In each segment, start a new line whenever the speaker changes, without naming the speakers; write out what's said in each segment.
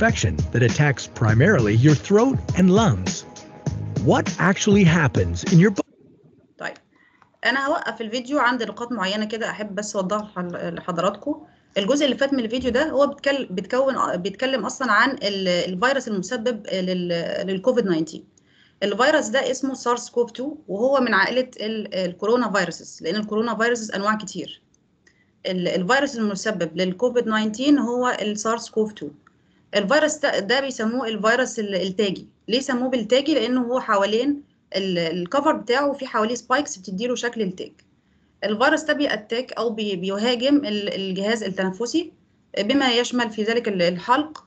infection that attacks primarily your throat and lungs. What actually happens in your body?
طيب انا هوقف الفيديو عند نقاط معينه كده احب بس اوضحها لح- لحضراتكم الجزء اللي فات من الفيديو ده هو بيتكلم بيتكون بيتكلم اصلا عن ال- الفيروس المسبب لل- للكوفيد 19 الفيروس ده اسمه سارس كوف 2 وهو من عائله ال- الكورونا فيروسز لان الكورونا فيروسز انواع كتير ال- الفيروس المسبب للكوفيد 19 هو السارس كوف 2 الفيروس ده, ده بيسموه الفيروس ال- التاجي ليه سموه بالتاجي لانه هو حوالين ال- الكفر بتاعه في حواليه سبايكس بتديله شكل التاج الفيروس ده بيأتاك او بي- بيهاجم ال- الجهاز التنفسي بما يشمل في ذلك ال- الحلق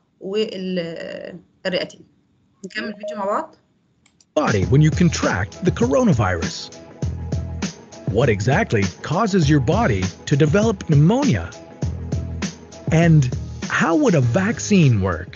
والرئتين نكمل الفيديو مع بعض
body when you contract the coronavirus? What exactly causes your body to develop pneumonia? And how would a vaccine work?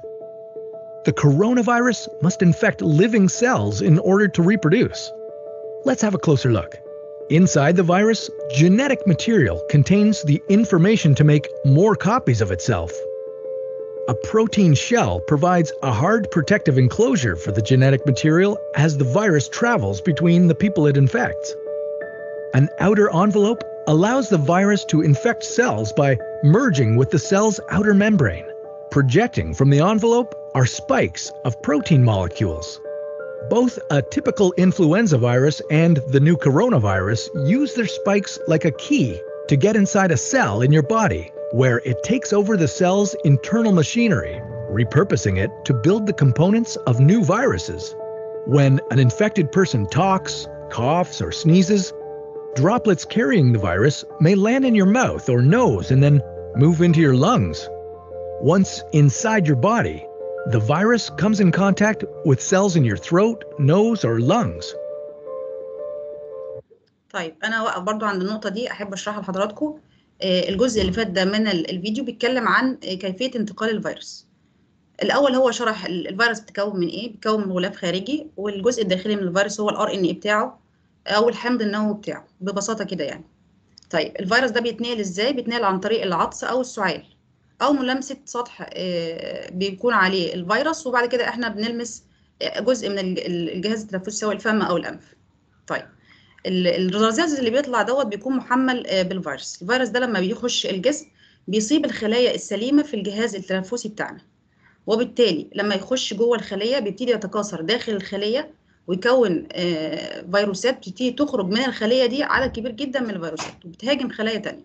The coronavirus must infect living cells in order to reproduce. Let's have a closer look. Inside the virus, genetic material contains the information to make more copies of itself. A protein shell provides a hard protective enclosure for the genetic material as the virus travels between the people it infects. An outer envelope allows the virus to infect cells by merging with the cell's outer membrane. Projecting from the envelope are spikes of protein molecules. Both a typical influenza virus and the new coronavirus use their spikes like a key to get inside a cell in your body, where it takes over the cell's internal machinery, repurposing it to build the components of new viruses. When an infected person talks, coughs, or sneezes, droplets carrying the virus may land in your mouth or nose and then move into your lungs. Once inside your body, the virus comes in contact with cells in your throat, nose, or lungs.
طيب انا واقف برضو عند النقطه دي احب اشرحها لحضراتكم آه، الجزء اللي فات ده من ال- الفيديو بيتكلم عن آه، كيفيه انتقال الفيروس الاول هو شرح ال- الفيروس بيتكون من ايه بيتكون من غلاف خارجي والجزء الداخلي من الفيروس هو الار ان اي بتاعه او الحمض النووي بتاعه ببساطه كده يعني طيب الفيروس ده بيتنقل ازاي بيتنقل عن طريق العطس او السعال او ملامسه سطح آه، بيكون عليه الفيروس وبعد كده احنا بنلمس آه، جزء من الج- الجهاز التنفسي سواء الفم او الانف طيب ال- الرذاذ اللي بيطلع دوت بيكون محمل آه، بالفيروس الفيروس ده لما بيخش الجسم بيصيب الخلايا السليمه في الجهاز التنفسي بتاعنا وبالتالي لما يخش جوه الخليه بيبتدي يتكاثر داخل الخليه ويكون آه، فيروسات بتبتدي تخرج من الخليه دي عدد كبير جدا من الفيروسات وبتهاجم خلايا تانية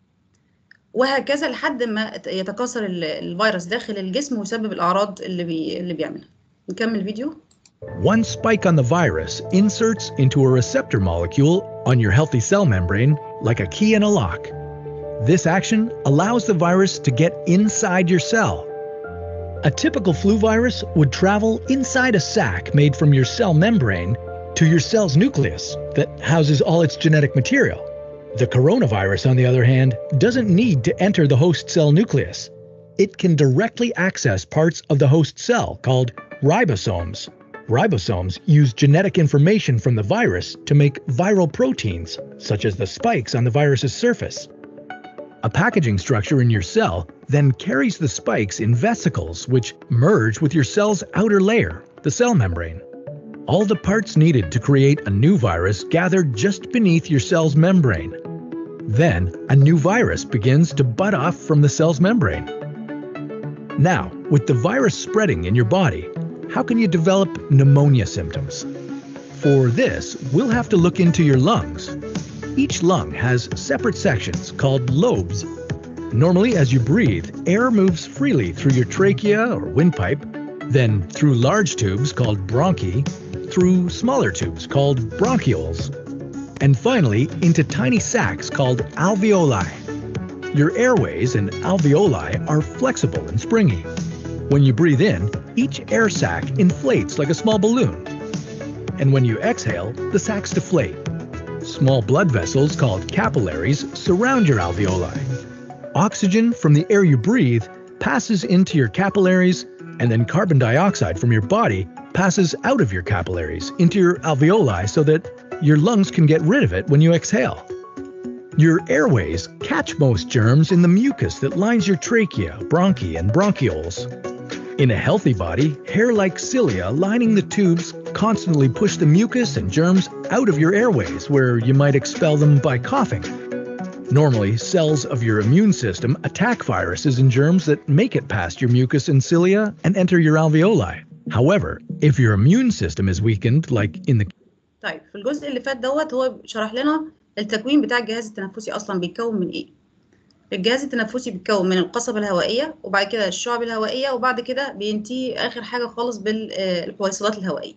وهكذا لحد ما يتكاثر ال- الفيروس داخل الجسم ويسبب الاعراض اللي بي... اللي بيعملها نكمل الفيديو
One spike on the virus inserts into a receptor molecule on your healthy cell membrane like a key in a lock. This action allows the virus to get inside your cell. A typical flu virus would travel inside a sac made from your cell membrane to your cell's nucleus that houses all its genetic material. The coronavirus, on the other hand, doesn't need to enter the host cell nucleus. It can directly access parts of the host cell called ribosomes. Ribosomes use genetic information from the virus to make viral proteins, such as the spikes on the virus's surface. A packaging structure in your cell then carries the spikes in vesicles which merge with your cell's outer layer, the cell membrane. All the parts needed to create a new virus gather just beneath your cell's membrane. Then, a new virus begins to bud off from the cell's membrane. Now, with the virus spreading in your body, how can you develop pneumonia symptoms? For this, we'll have to look into your lungs. Each lung has separate sections called lobes. Normally, as you breathe, air moves freely through your trachea or windpipe, then through large tubes called bronchi, through smaller tubes called bronchioles, and finally into tiny sacs called alveoli. Your airways and alveoli are flexible and springy. When you breathe in, each air sac inflates like a small balloon. And when you exhale, the sacs deflate. Small blood vessels called capillaries surround your alveoli. Oxygen from the air you breathe passes into your capillaries, and then carbon dioxide from your body passes out of your capillaries into your alveoli so that your lungs can get rid of it when you exhale. Your airways catch most germs in the mucus that lines your trachea, bronchi, and bronchioles. In a healthy body, hair like cilia lining the tubes constantly push the mucus and germs out of your airways, where you might expel them by coughing. Normally, cells of your immune system attack viruses and germs that make it past your mucus and cilia and enter your alveoli. However, if your immune system is weakened, like in the
طيب في الجزء اللي فات دوت هو شرح لنا التكوين بتاع الجهاز التنفسي اصلا بيتكون من ايه الجهاز التنفسي بيتكون من القصبة الهوائية وبعد كده الشعب الهوائية وبعد كده بينتهي آخر حاجة خالص بالحويصلات الهوائية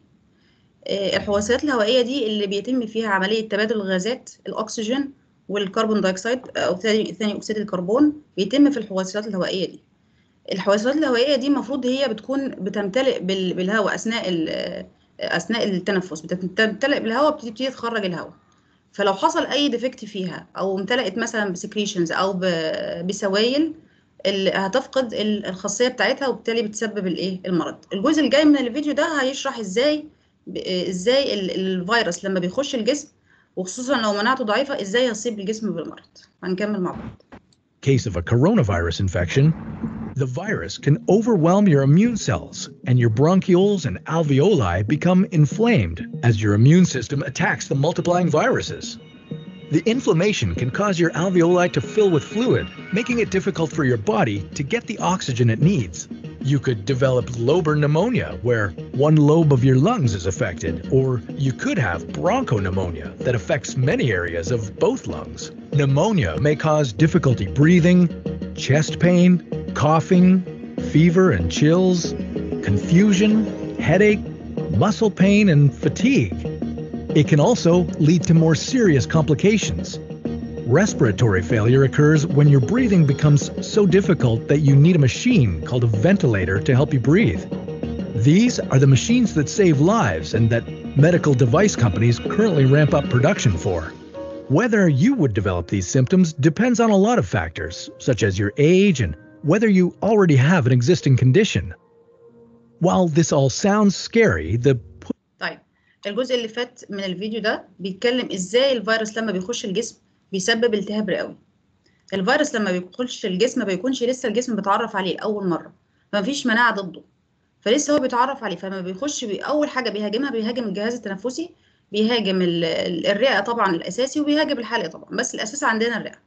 آه، الحويصلات الهوائية دي اللي بيتم فيها عملية تبادل الغازات الأكسجين والكربون دايوكسيد أو ثاني ثاني أكسيد الكربون بيتم في الحويصلات الهوائية دي الحويصلات الهوائية دي المفروض هي بتكون بتمتلئ بال- بالهواء أثناء ال- أثناء التنفس بتمتلئ بالهواء بتبتدي تخرج الهواء فلو حصل اي ديفكت فيها او امتلأت مثلا بسكريشنز او ب- بسوائل ال- هتفقد ال- الخاصيه بتاعتها وبالتالي بتسبب الايه المرض الجزء الجاي من الفيديو ده هيشرح ازاي ب- ازاي ال- الفيروس لما بيخش الجسم وخصوصا لو مناعته ضعيفه ازاي يصيب الجسم بالمرض هنكمل مع بعض
case of a coronavirus infection, the virus can overwhelm your immune cells, and your bronchioles and alveoli become inflamed as your immune system attacks the multiplying viruses. The inflammation can cause your alveoli to fill with fluid, making it difficult for your body to get the oxygen it needs. You could develop lobar pneumonia, where one lobe of your lungs is affected, or you could have bronchopneumonia that affects many areas of both lungs. Pneumonia may cause difficulty breathing, chest pain, coughing, fever and chills, confusion, headache, muscle pain, and fatigue. It can also lead to more serious complications. Respiratory failure occurs when your breathing becomes so difficult that you need a machine called a ventilator to help you breathe. These are the machines that save lives and that medical device companies currently ramp up production for. Whether you would develop these symptoms depends on a lot of factors, such as your age and whether you already have an existing condition. While this all sounds scary, the
طيب الجزء اللي فات من الفيديو ده بيتكلم ازاي الفيروس لما بيخش الجسم بيسبب التهاب رئوي الفيروس لما بيخش الجسم ما بيكونش لسه الجسم بيتعرف عليه لاول مره فمفيش مناعه ضده فلسه هو بيتعرف عليه فلما بيخش بي اول حاجه بيهاجمها بيهاجم الجهاز التنفسي بيهاجم ال- ال- الرئه طبعا الاساسي وبيهاجم الحلق طبعا بس الاساس عندنا الرئه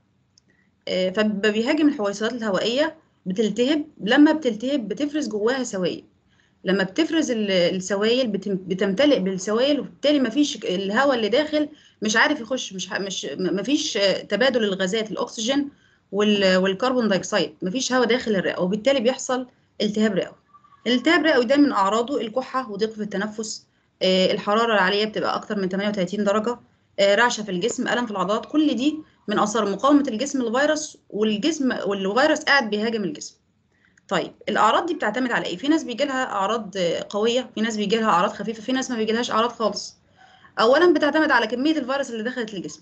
آه، فبيهاجم الحويصلات الهوائيه بتلتهب لما بتلتهب بتفرز جواها سوائل لما بتفرز ال- السوائل بتم- بتمتلئ بالسوائل وبالتالي مفيش الهواء اللي داخل مش عارف يخش مش ح- مش مفيش آه، تبادل الغازات الاكسجين وال- والكربون دايوكسيد مفيش هواء داخل الرئه وبالتالي بيحصل التهاب رئوي الالتهاب الرئوي ده من اعراضه الكحه وضيق في التنفس آه، الحراره العاليه بتبقى اكتر من 38 درجه آه، رعشه في الجسم الم في العضلات كل دي من اثار مقاومه الجسم للفيروس والجسم والفيروس قاعد بيهاجم الجسم طيب الاعراض دي بتعتمد على ايه في ناس بيجي لها اعراض آه، قويه في ناس بيجي لها اعراض خفيفه في ناس ما بيجي لهاش اعراض خالص اولا بتعتمد على كميه الفيروس اللي دخلت الجسم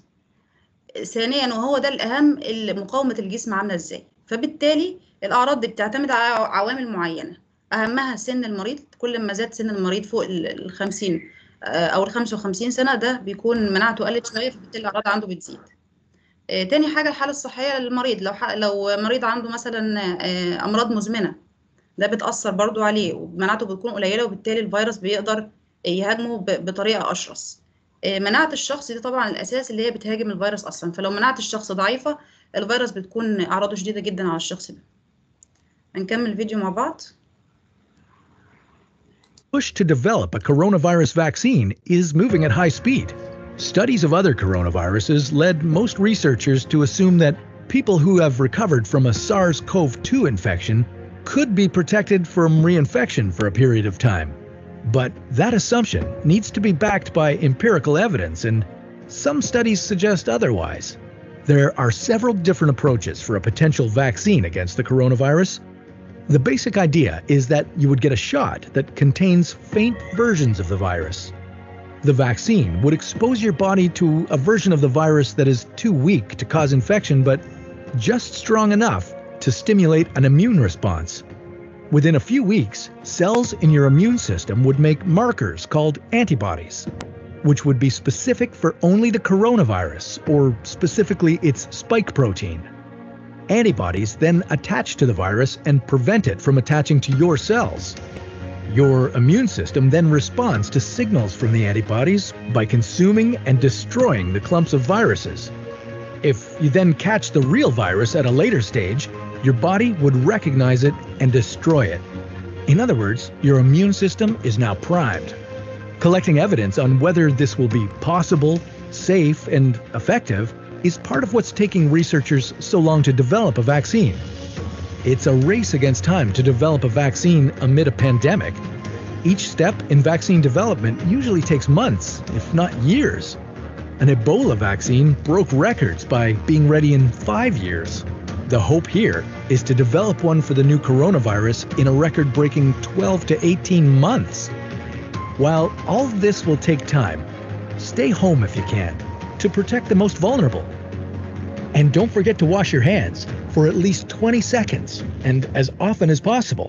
ثانيا وهو ده الاهم اللي مقاومه الجسم عامله ازاي فبالتالي الاعراض دي بتعتمد على عوامل معينه اهمها سن المريض كل ما زاد سن المريض فوق ال 50 آه، او ال 55 سنه ده بيكون مناعته قلت شويه فبالتالي الاعراض عنده بتزيد آه، تاني حاجه الحاله الصحيه للمريض لو ح- لو مريض عنده مثلا آه، امراض مزمنه ده بتاثر برضو عليه ومناعته بتكون قليله وبالتالي الفيروس بيقدر يهاجمه ب- بطريقه اشرس آه، مناعه الشخص دي طبعا الاساس اللي هي بتهاجم الفيروس اصلا فلو مناعه الشخص ضعيفه الفيروس بتكون اعراضه شديده جدا على الشخص ده هنكمل الفيديو مع بعض
push to develop a coronavirus vaccine is moving at high speed. Studies of other coronaviruses led most researchers to assume that people who have recovered from a SARS CoV 2 infection could be protected from reinfection for a period of time. But that assumption needs to be backed by empirical evidence, and some studies suggest otherwise. There are several different approaches for a potential vaccine against the coronavirus, the basic idea is that you would get a shot that contains faint versions of the virus. The vaccine would expose your body to a version of the virus that is too weak to cause infection, but just strong enough to stimulate an immune response. Within a few weeks, cells in your immune system would make markers called antibodies, which would be specific for only the coronavirus, or specifically its spike protein. Antibodies then attach to the virus and prevent it from attaching to your cells. Your immune system then responds to signals from the antibodies by consuming and destroying the clumps of viruses. If you then catch the real virus at a later stage, your body would recognize it and destroy it. In other words, your immune system is now primed. Collecting evidence on whether this will be possible, safe, and effective is part of what's taking researchers so long to develop a vaccine. It's a race against time to develop a vaccine amid a pandemic. Each step in vaccine development usually takes months, if not years. An Ebola vaccine broke records by being ready in five years. The hope here is to develop one for the new coronavirus in a record breaking 12 to 18 months. While all of this will take time, stay home if you can to protect the most vulnerable. And don't forget to wash your hands for at least 20 seconds and as often as possible.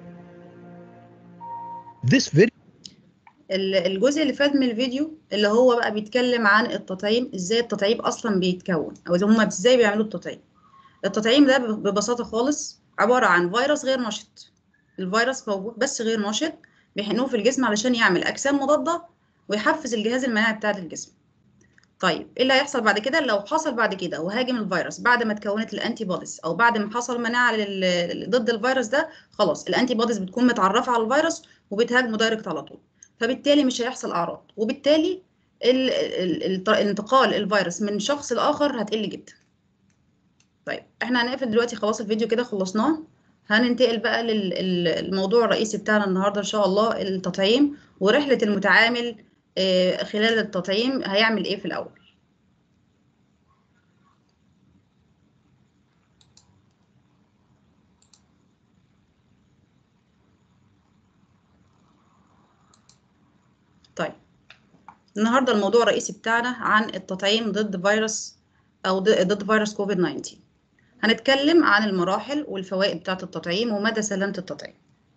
This video
ال- الجزء اللي فات من الفيديو اللي هو بقى بيتكلم عن التطعيم ازاي التطعيم اصلا بيتكون او إذا هما ازاي بيعملوا التطعيم التطعيم ده ب- ببساطه خالص عباره عن فيروس غير نشط الفيروس موجود بس غير نشط بيحقنوه في الجسم علشان يعمل اجسام مضاده ويحفز الجهاز المناعي بتاع الجسم طيب ايه اللي هيحصل بعد كده لو حصل بعد كده وهاجم الفيروس بعد ما اتكونت الانتي بوديز او بعد ما حصل مناعه لل- ضد الفيروس ده خلاص الانتي بوديز بتكون متعرفه على الفيروس وبتهاجمه دايركت على طول فبالتالي مش هيحصل اعراض وبالتالي ال- ال- ال- انتقال الفيروس من شخص لاخر هتقل جدا طيب احنا هنقفل دلوقتي خلاص الفيديو كده خلصناه هننتقل بقى للموضوع الرئيسي بتاعنا النهارده ان شاء الله التطعيم ورحله المتعامل آه، خلال التطعيم هيعمل ايه في الاول طيب النهارده الموضوع الرئيسي بتاعنا عن التطعيم ضد فيروس او ضد ضد فيروس كوفيد 19 هنتكلم عن المراحل والفوائد بتاعه التطعيم ومدى سلامه التطعيم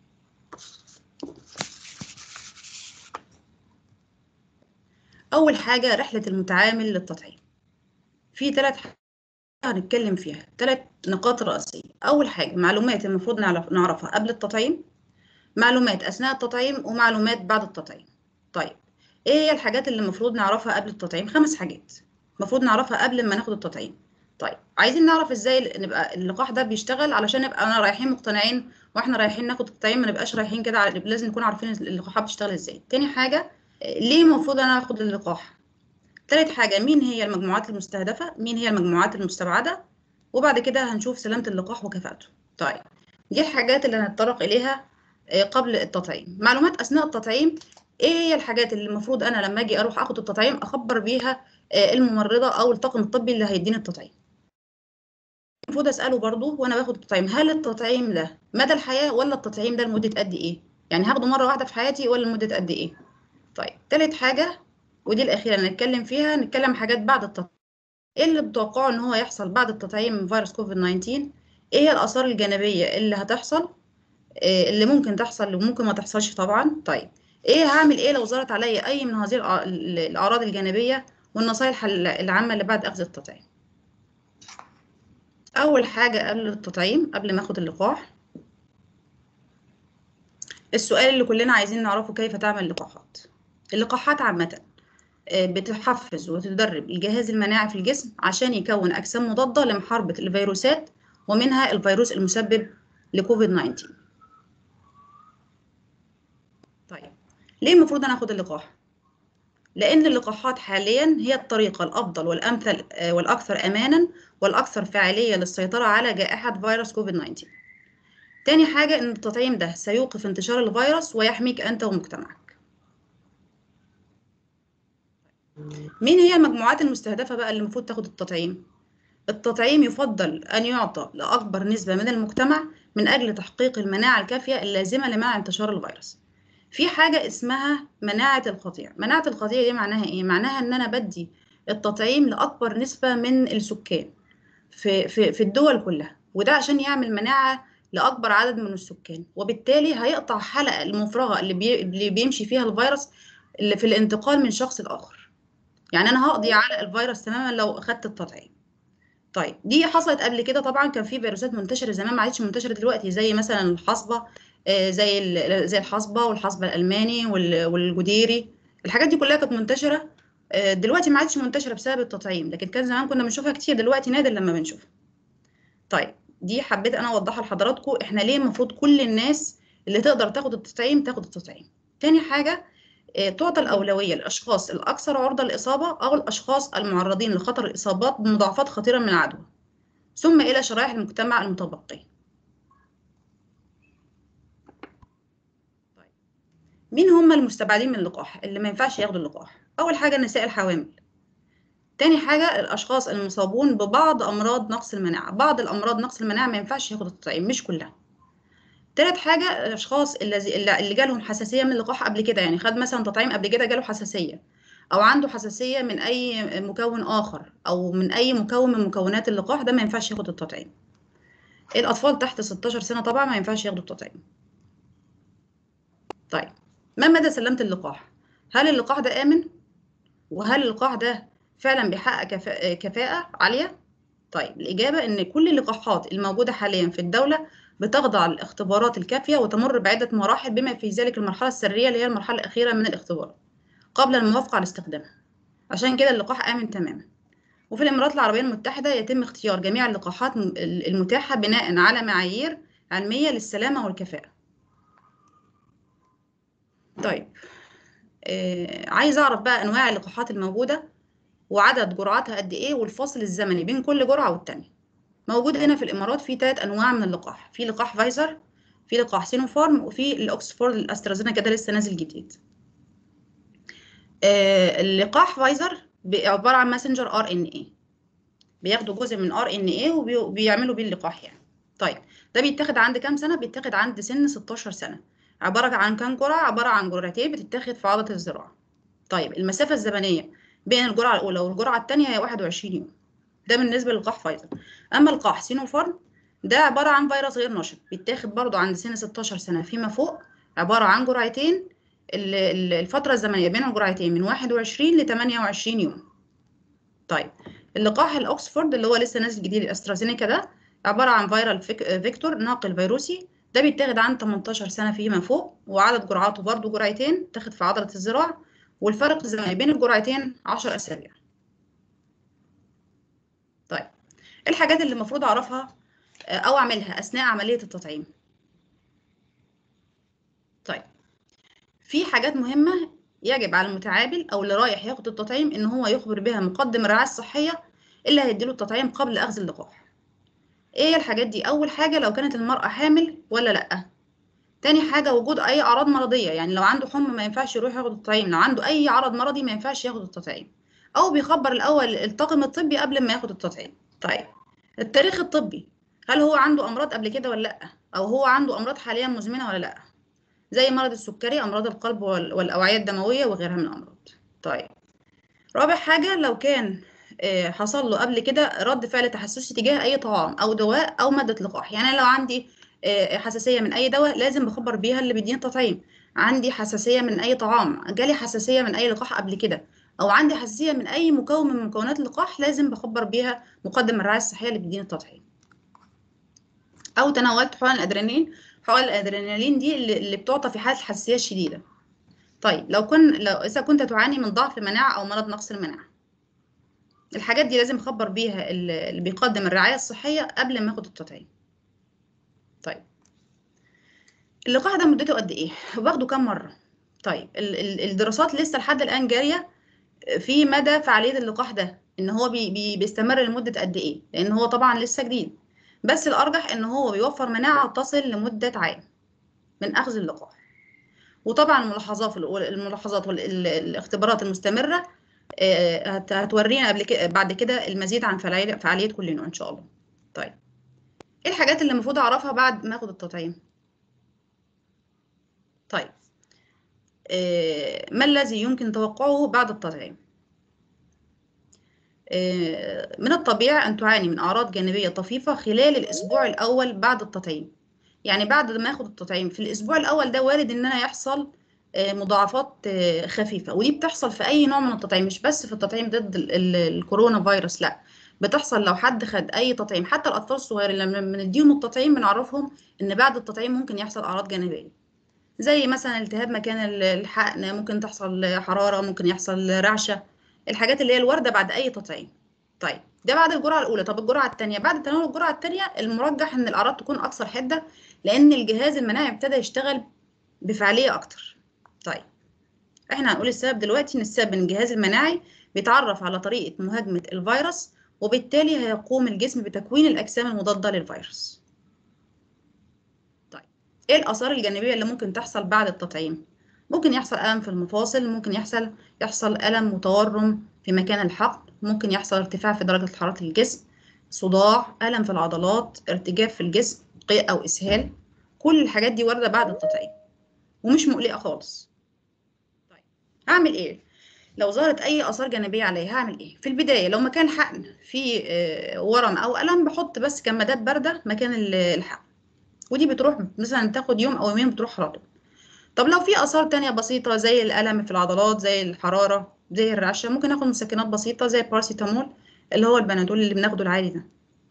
اول حاجه رحله المتعامل للتطعيم في ثلاث هنتكلم فيها ثلاث نقاط رئيسيه اول حاجه معلومات المفروض نعرف نعرفها قبل التطعيم معلومات اثناء التطعيم ومعلومات بعد التطعيم طيب ايه هي الحاجات اللي المفروض نعرفها قبل التطعيم خمس حاجات المفروض نعرفها قبل ما ناخد التطعيم طيب عايزين نعرف ازاي نبقى اللقاح ده بيشتغل علشان نبقى انا رايحين مقتنعين واحنا رايحين ناخد التطعيم ما نبقاش رايحين كده على لازم نكون عارفين اللقاحات بتشتغل ازاي تاني حاجه ليه المفروض انا اخد اللقاح تالت حاجه مين هي المجموعات المستهدفه مين هي المجموعات المستبعده وبعد كده هنشوف سلامه اللقاح وكفاءته طيب دي الحاجات اللي هنتطرق اليها قبل التطعيم معلومات اثناء التطعيم ايه هي الحاجات اللي المفروض انا لما اجي اروح اخد التطعيم اخبر بيها الممرضه او الطاقم الطبي اللي هيديني التطعيم المفروض اساله برضو وانا باخد التطعيم هل التطعيم ده مدى الحياه ولا التطعيم ده لمده قد ايه يعني هاخده مره واحده في حياتي ولا لمده قد ايه طيب تالت حاجه ودي الاخيره اللي نتكلم فيها نتكلم حاجات بعد التطعيم ايه اللي بتوقعه ان هو يحصل بعد التطعيم من فيروس كوفيد 19 ايه هي الاثار الجانبيه اللي هتحصل إيه اللي ممكن تحصل وممكن ما تحصلش طبعا طيب ايه هعمل ايه لو ظهرت عليا اي من هذه الاعراض الجانبيه والنصائح العامه اللي بعد اخذ التطعيم اول حاجه قبل التطعيم قبل ما اخد اللقاح السؤال اللي كلنا عايزين نعرفه كيف تعمل اللقاحات اللقاحات عامه بتحفز وتدرب الجهاز المناعي في الجسم عشان يكون اجسام مضاده لمحاربه الفيروسات ومنها الفيروس المسبب لكوفيد 19 طيب ليه المفروض انا اخد اللقاح لان اللقاحات حاليا هي الطريقه الافضل والامثل والاكثر امانا والاكثر فاعليه للسيطره على جائحه فيروس كوفيد 19 تاني حاجه ان التطعيم ده سيوقف انتشار الفيروس ويحميك انت ومجتمعك مين هي المجموعات المستهدفه بقى اللي المفروض تاخد التطعيم التطعيم يفضل ان يعطى لاكبر نسبه من المجتمع من اجل تحقيق المناعه الكافيه اللازمه لمنع انتشار الفيروس في حاجة اسمها مناعة القطيع مناعة القطيع دي معناها ايه؟ معناها ان انا بدي التطعيم لأكبر نسبة من السكان في, في, في الدول كلها وده عشان يعمل مناعة لأكبر عدد من السكان وبالتالي هيقطع حلقة المفرغة اللي, بي اللي بيمشي فيها الفيروس اللي في الانتقال من شخص لآخر يعني أنا هقضي على الفيروس تماما لو أخدت التطعيم طيب دي حصلت قبل كده طبعا كان في فيروسات منتشره زمان ما عادش منتشره دلوقتي زي مثلا الحصبه آه، زي ال- زي الحصبه والحصبه الالماني وال- والجديري الحاجات دي كلها كانت منتشره آه، دلوقتي ما عادش منتشره بسبب التطعيم لكن كان زمان كنا بنشوفها كتير دلوقتي نادر لما بنشوفها طيب دي حبيت انا اوضحها لحضراتكم احنا ليه المفروض كل الناس اللي تقدر تاخد التطعيم تاخد التطعيم تاني حاجه آه، تعطى الأولوية للأشخاص الأكثر عرضة للإصابة أو الأشخاص المعرضين لخطر الإصابات بمضاعفات خطيرة من العدوى ثم إلى شرائح المجتمع المتبقية طيب. مين هم المستبعدين من اللقاح اللي ما ينفعش ياخدوا اللقاح أول حاجة النساء الحوامل تاني حاجة الأشخاص المصابون ببعض أمراض نقص المناعة بعض الأمراض نقص المناعة ما ينفعش ياخدوا التطعيم مش كلها تالت حاجة الأشخاص الذي اللي جالهم حساسية من اللقاح قبل كده يعني خد مثلا تطعيم قبل كده جاله حساسية أو عنده حساسية من أي مكون آخر أو من أي مكون من مكونات اللقاح ده ما ينفعش ياخد التطعيم الأطفال تحت 16 سنة طبعا ما ينفعش ياخدوا التطعيم طيب ما مدى سلامة اللقاح؟ هل اللقاح ده آمن؟ وهل اللقاح ده فعلا بيحقق كفاءة, كفاءة عالية؟ طيب الإجابة إن كل اللقاحات الموجودة حاليا في الدولة بتخضع للاختبارات الكافية وتمر بعدة مراحل بما في ذلك المرحلة السرية اللي هي المرحلة الأخيرة من الاختبار قبل الموافقة على استخدامها عشان كده اللقاح آمن تماما وفي الإمارات العربية المتحدة يتم اختيار جميع اللقاحات المتاحة بناء على معايير علمية للسلامة والكفاءة طيب آه عايز أعرف بقى أنواع اللقاحات الموجودة وعدد جرعاتها قد إيه والفاصل الزمني بين كل جرعة والتانية موجود هنا في الامارات في ثلاث انواع من اللقاح في لقاح فايزر في لقاح سينوفارم وفي الاكسفورد الاسترازينيكا ده لسه نازل جديد آه اللقاح فايزر عباره عن ماسنجر ار ان اي بياخدوا جزء من ار ان اي وبيعملوا بيه اللقاح يعني طيب ده بيتاخد عند كام سنه بيتاخد عند سن 16 سنه عباره عن كام جرعه عباره عن جرعتين بتتاخد في عضله الذراع طيب المسافه الزمنيه بين الجرعه الاولى والجرعه الثانيه هي 21 يوم ده بالنسبه للقاح فايزر اما لقاح سينوفارم ده عباره عن فيروس غير نشط بيتاخد برضو عند سن 16 سنه فيما فوق عباره عن جرعتين الفتره الزمنيه بين الجرعتين من 21 ل 28 يوم طيب اللقاح الاوكسفورد اللي هو لسه نازل جديد الاسترازينيكا ده عباره عن فيرال فيكتور ناقل فيروسي ده بيتاخد عند 18 سنه فيما فوق وعدد جرعاته برضو جرعتين تاخد في عضله الذراع والفرق الزمني بين الجرعتين 10 اسابيع طيب الحاجات اللي المفروض اعرفها او اعملها اثناء عمليه التطعيم طيب في حاجات مهمه يجب على المتعامل او اللي رايح ياخد التطعيم ان هو يخبر بها مقدم الرعايه الصحيه اللي هيديله التطعيم قبل اخذ اللقاح ايه الحاجات دي اول حاجه لو كانت المراه حامل ولا لا تاني حاجه وجود اي اعراض مرضيه يعني لو عنده حمى ما ينفعش يروح ياخد التطعيم لو عنده اي عرض مرضي ما ينفعش ياخد التطعيم او بيخبر الاول الطاقم الطبي قبل ما ياخد التطعيم طيب التاريخ الطبي هل هو عنده امراض قبل كده ولا لا او هو عنده امراض حاليا مزمنه ولا لا زي مرض السكري امراض القلب والاوعيه الدمويه وغيرها من الامراض طيب رابع حاجه لو كان حصل له قبل كده رد فعل تحسسي تجاه اي طعام او دواء او ماده لقاح يعني لو عندي حساسيه من اي دواء لازم بخبر بيها اللي بيديني التطعيم عندي حساسيه من اي طعام جالي حساسيه من اي لقاح قبل كده او عندي حساسيه من اي مكون من مكونات اللقاح لازم بخبر بيها مقدم الرعايه الصحيه اللي بيديني التطعيم او تناولت حقن الادرينالين حقن الادرينالين دي اللي بتعطى في حاله الحساسيه الشديده طيب لو كن لو اذا كنت تعاني من ضعف المناعه او مرض نقص المناعه الحاجات دي لازم اخبر بيها اللي بيقدم الرعايه الصحيه قبل ما اخد التطعيم طيب اللقاح ده مدته قد ايه باخده كام مره طيب الدراسات لسه لحد الان جاريه في مدى فعاليه اللقاح ده ان هو بي بي بيستمر لمده قد ايه لان هو طبعا لسه جديد بس الارجح ان هو بيوفر مناعه تصل لمده عام من اخذ اللقاح وطبعا الملاحظات الملاحظات والاختبارات المستمره هتورينا قبل كده بعد كده المزيد عن فعاليه كل نوع ان شاء الله طيب ايه الحاجات اللي المفروض اعرفها بعد ما اخد التطعيم طيب ما الذي يمكن توقعه بعد التطعيم من الطبيعي أن تعاني من أعراض جانبية طفيفة خلال الأسبوع الأول بعد التطعيم يعني بعد ما أخد التطعيم في الأسبوع الأول ده وارد إن أنا يحصل مضاعفات خفيفة ودي بتحصل في أي نوع من التطعيم مش بس في التطعيم ضد الكورونا فيروس لا بتحصل لو حد خد اي تطعيم حتى الاطفال الصغيرين لما بنديهم التطعيم بنعرفهم ان بعد التطعيم ممكن يحصل اعراض جانبيه زي مثلا التهاب مكان الحقن ممكن تحصل حراره ممكن يحصل رعشه الحاجات اللي هي الوارده بعد اي تطعيم طيب ده بعد الجرعه الاولى طب الجرعه الثانيه بعد تناول الجرعه الثانيه المرجح ان الاعراض تكون اكثر حده لان الجهاز المناعي ابتدى يشتغل بفعاليه اكتر طيب احنا هنقول السبب دلوقتي ان السبب ان الجهاز المناعي بيتعرف على طريقه مهاجمه الفيروس وبالتالي هيقوم الجسم بتكوين الاجسام المضاده للفيروس طيب ايه الاثار الجانبيه اللي ممكن تحصل بعد التطعيم ممكن يحصل الم في المفاصل ممكن يحصل يحصل الم وتورم في مكان الحقن ممكن يحصل ارتفاع في درجه حراره الجسم صداع الم في العضلات ارتجاف في الجسم قيء او اسهال كل الحاجات دي وارده بعد التطعيم ومش مقلقه خالص طيب هعمل ايه لو ظهرت اي اثار جانبيه عليا هعمل ايه في البدايه لو مكان الحقن فيه ورم او الم بحط بس كمادات بارده مكان الحقن ودي بتروح مثلا تاخد يوم او يومين بتروح على طول طب لو في اثار تانية بسيطه زي الالم في العضلات زي الحراره زي الرعشه ممكن اخد مسكنات بسيطه زي باراسيتامول اللي هو البنادول اللي بناخده العادي ده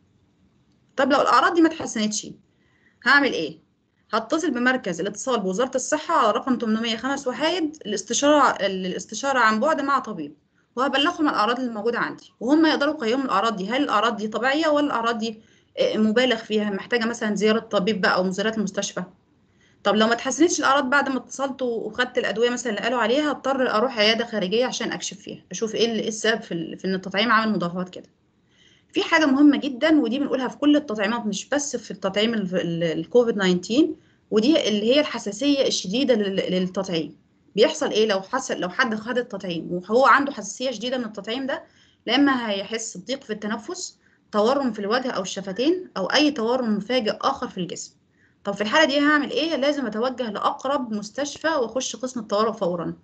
طب لو الاعراض دي ما اتحسنتش هعمل ايه هتصل بمركز الاتصال بوزاره الصحه على رقم 805 وحايد الاستشاره الاستشاره عن بعد مع طبيب وهبلغهم الاعراض اللي موجوده عندي وهم يقدروا يقيموا الاعراض دي هل الاعراض دي طبيعيه ولا الاعراض دي مبالغ فيها محتاجه مثلا زياره طبيب بقى او مزارات المستشفى طب لو ما اتحسنتش الاعراض بعد ما اتصلت وخدت الادويه مثلا اللي قالوا عليها اضطر اروح عياده خارجيه عشان اكشف فيها اشوف ايه السبب في, في ان التطعيم عامل مضاعفات كده في حاجه مهمه جدا ودي بنقولها في كل التطعيمات مش بس في التطعيم الكوفيد 19 ودي اللي هي الحساسيه الشديده للتطعيم بيحصل ايه لو حصل لو حد خد التطعيم وهو عنده حساسيه شديده من التطعيم ده لا اما هيحس بضيق في التنفس تورم في الوجه او الشفتين او اي تورم مفاجئ اخر في الجسم طب في الحاله دي هعمل ايه لازم اتوجه لاقرب مستشفى واخش قسم الطوارئ فورا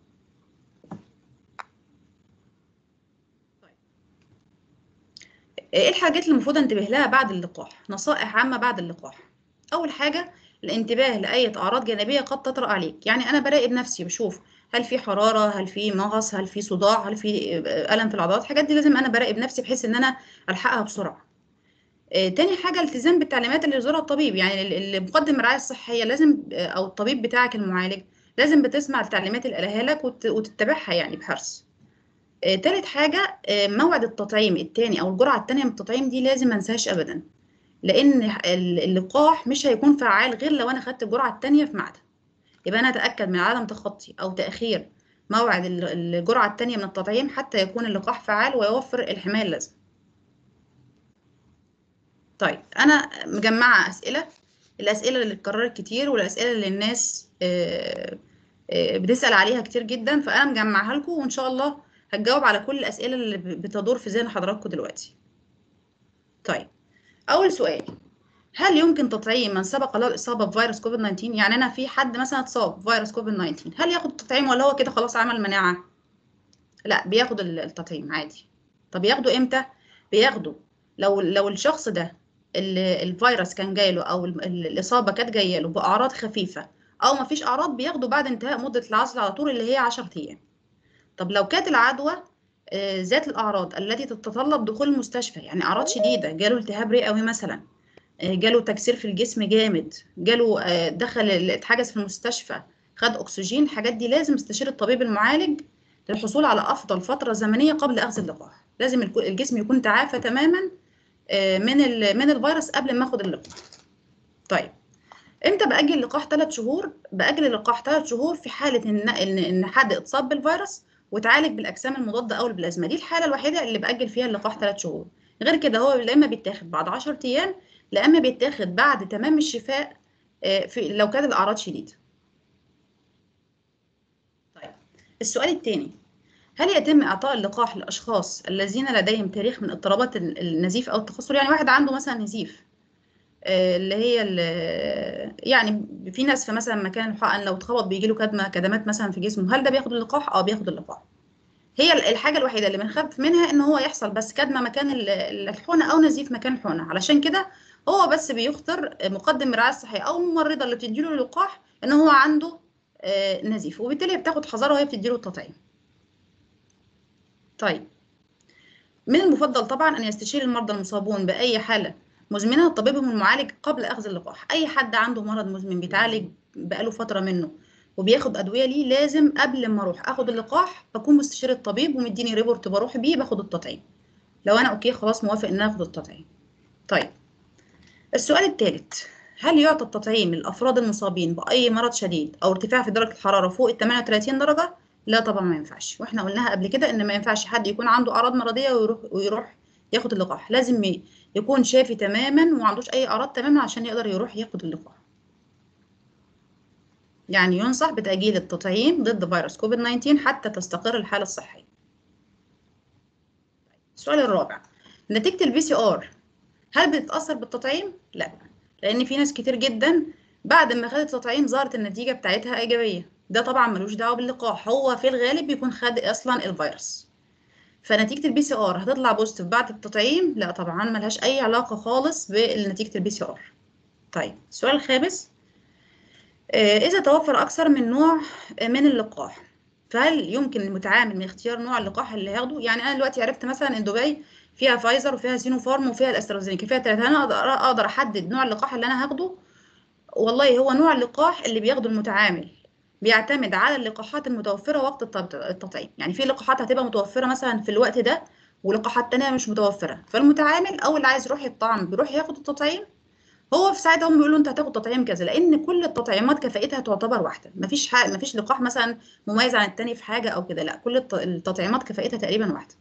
ايه الحاجات اللي المفروض انتبه لها بعد اللقاح نصائح عامه بعد اللقاح اول حاجه الانتباه لاي اعراض جانبيه قد تطرا عليك يعني انا براقب نفسي بشوف هل في حراره هل في مغص هل في صداع هل في الم في العضلات الحاجات دي لازم انا براقب نفسي بحيث ان انا الحقها بسرعه آه، تاني حاجة التزام بالتعليمات اللي يصدرها الطبيب يعني اللي مقدم الرعاية الصحية لازم أو الطبيب بتاعك المعالج لازم بتسمع التعليمات اللي قالها لك وت- وتتبعها يعني بحرص. آه، تالت حاجة آه، موعد التطعيم التاني أو الجرعة التانية من التطعيم دي لازم ما انساهاش أبدا لأن ال- اللقاح مش هيكون فعال غير لو أنا خدت الجرعة التانية في ميعادها. يبقى أنا أتأكد من عدم تخطي أو تأخير موعد ال- الجرعة التانية من التطعيم حتى يكون اللقاح فعال ويوفر الحماية اللازمة. طيب انا مجمعه اسئله الاسئله اللي اتكررت كتير والاسئله اللي الناس آه، آه، بتسال عليها كتير جدا فانا مجمعها لكم وان شاء الله هتجاوب على كل الاسئله اللي ب- بتدور في ذهن حضراتكم دلوقتي طيب اول سؤال هل يمكن تطعيم من سبق له الاصابه بفيروس كوفيد 19 يعني انا في حد مثلا اتصاب بفيروس كوفيد 19 هل ياخد التطعيم ولا هو كده خلاص عمل مناعه لا بياخد ال- التطعيم عادي طب ياخده امتى بياخده لو لو الشخص ده ال- الفيروس كان جايله او ال- ال- الاصابه كانت جايه له باعراض خفيفه او ما فيش اعراض بياخده بعد انتهاء مده العزل على طول اللي هي 10 ايام طب لو كانت العدوى آه، ذات الاعراض التي تتطلب دخول المستشفى يعني اعراض شديده جاله التهاب رئوي مثلا آه، جاله تكسير في الجسم جامد جاله آه، دخل ال- اتحجز في المستشفى خد اكسجين الحاجات دي لازم استشير الطبيب المعالج للحصول على افضل فتره زمنيه قبل اخذ اللقاح لازم الك- الجسم يكون تعافى تماما آه، من ال- من الفيروس قبل ما اخد اللقاح طيب امتى باجل اللقاح ثلاث شهور باجل اللقاح ثلاث شهور في حاله ان ان ان حد اتصاب بالفيروس وتعالج بالاجسام المضاده او البلازما دي الحاله الوحيده اللي باجل فيها اللقاح ثلاث شهور غير كده هو لا اما بيتاخد بعد 10 ايام لا اما بيتاخد بعد تمام الشفاء آه، في لو كانت الاعراض شديده طيب السؤال الثاني هل يتم اعطاء اللقاح للاشخاص الذين لديهم تاريخ من اضطرابات ال- النزيف او التخثر يعني واحد عنده مثلا نزيف آه، اللي هي ال- يعني في ناس في مثلا مكان الحقن لو اتخبط بيجي له كدمه كدمات مثلا في جسمه هل ده بياخد اللقاح اه بياخد اللقاح هي ال- الحاجه الوحيده اللي بنخاف منها ان هو يحصل بس كدمه مكان ال- الحقنه او نزيف مكان الحقنه علشان كده هو بس بيخطر مقدم الرعايه الصحيه او الممرضه اللي بتديله اللقاح ان هو عنده آه، نزيف وبالتالي بتاخد حذرها وهي بتديله التطعيم طيب من المفضل طبعا ان يستشير المرضى المصابون باي حاله مزمنه طبيبهم المعالج قبل اخذ اللقاح اي حد عنده مرض مزمن بيتعالج بقاله فتره منه وبياخد ادويه ليه لازم قبل ما اروح اخد اللقاح بكون مستشير الطبيب ومديني ريبورت بروح بيه باخد التطعيم لو انا اوكي خلاص موافق ان اخد التطعيم طيب السؤال الثالث هل يعطى التطعيم للافراد المصابين باي مرض شديد او ارتفاع في درجه الحراره فوق ال 38 درجه لا طبعا ما ينفعش واحنا قلناها قبل كده ان ما ينفعش حد يكون عنده اعراض مرضيه ويروح ويروح ياخد اللقاح لازم يكون شافي تماما وما عندوش اي اعراض تماما عشان يقدر يروح ياخد اللقاح يعني ينصح بتأجيل التطعيم ضد فيروس كوفيد 19 حتى تستقر الحالة الصحية. السؤال الرابع نتيجة البي سي ار هل بتتأثر بالتطعيم؟ لا لأن في ناس كتير جدا بعد ما خدت التطعيم ظهرت النتيجة بتاعتها إيجابية ده طبعا ملوش دعوة باللقاح هو في الغالب بيكون خد أصلا الفيروس فنتيجة البي سي ار هتطلع بوزيتيف بعد التطعيم؟ لا طبعا ملهاش أي علاقة خالص بنتيجة البي سي ار. طيب السؤال الخامس إذا توفر أكثر من نوع من اللقاح فهل يمكن المتعامل من اختيار نوع اللقاح اللي هياخده؟ يعني أنا دلوقتي عرفت مثلا إن دبي فيها فايزر وفيها سينوفارم وفيها الاسترازينيكا فيها ثلاثة أنا أقدر أقدر أحدد نوع اللقاح اللي أنا هاخده والله هو نوع اللقاح اللي بياخده المتعامل بيعتمد على اللقاحات المتوفرة وقت التطعيم يعني في لقاحات هتبقى متوفرة مثلا في الوقت ده ولقاحات تانية مش متوفرة فالمتعامل أو اللي عايز يروح يطعم بيروح ياخد التطعيم هو في ساعتها هم بيقولوا انت هتاخد تطعيم كذا لان كل التطعيمات كفاءتها تعتبر واحده مفيش حاجه مفيش لقاح مثلا مميز عن التاني في حاجه او كده لا كل التطعيمات كفاءتها تقريبا واحده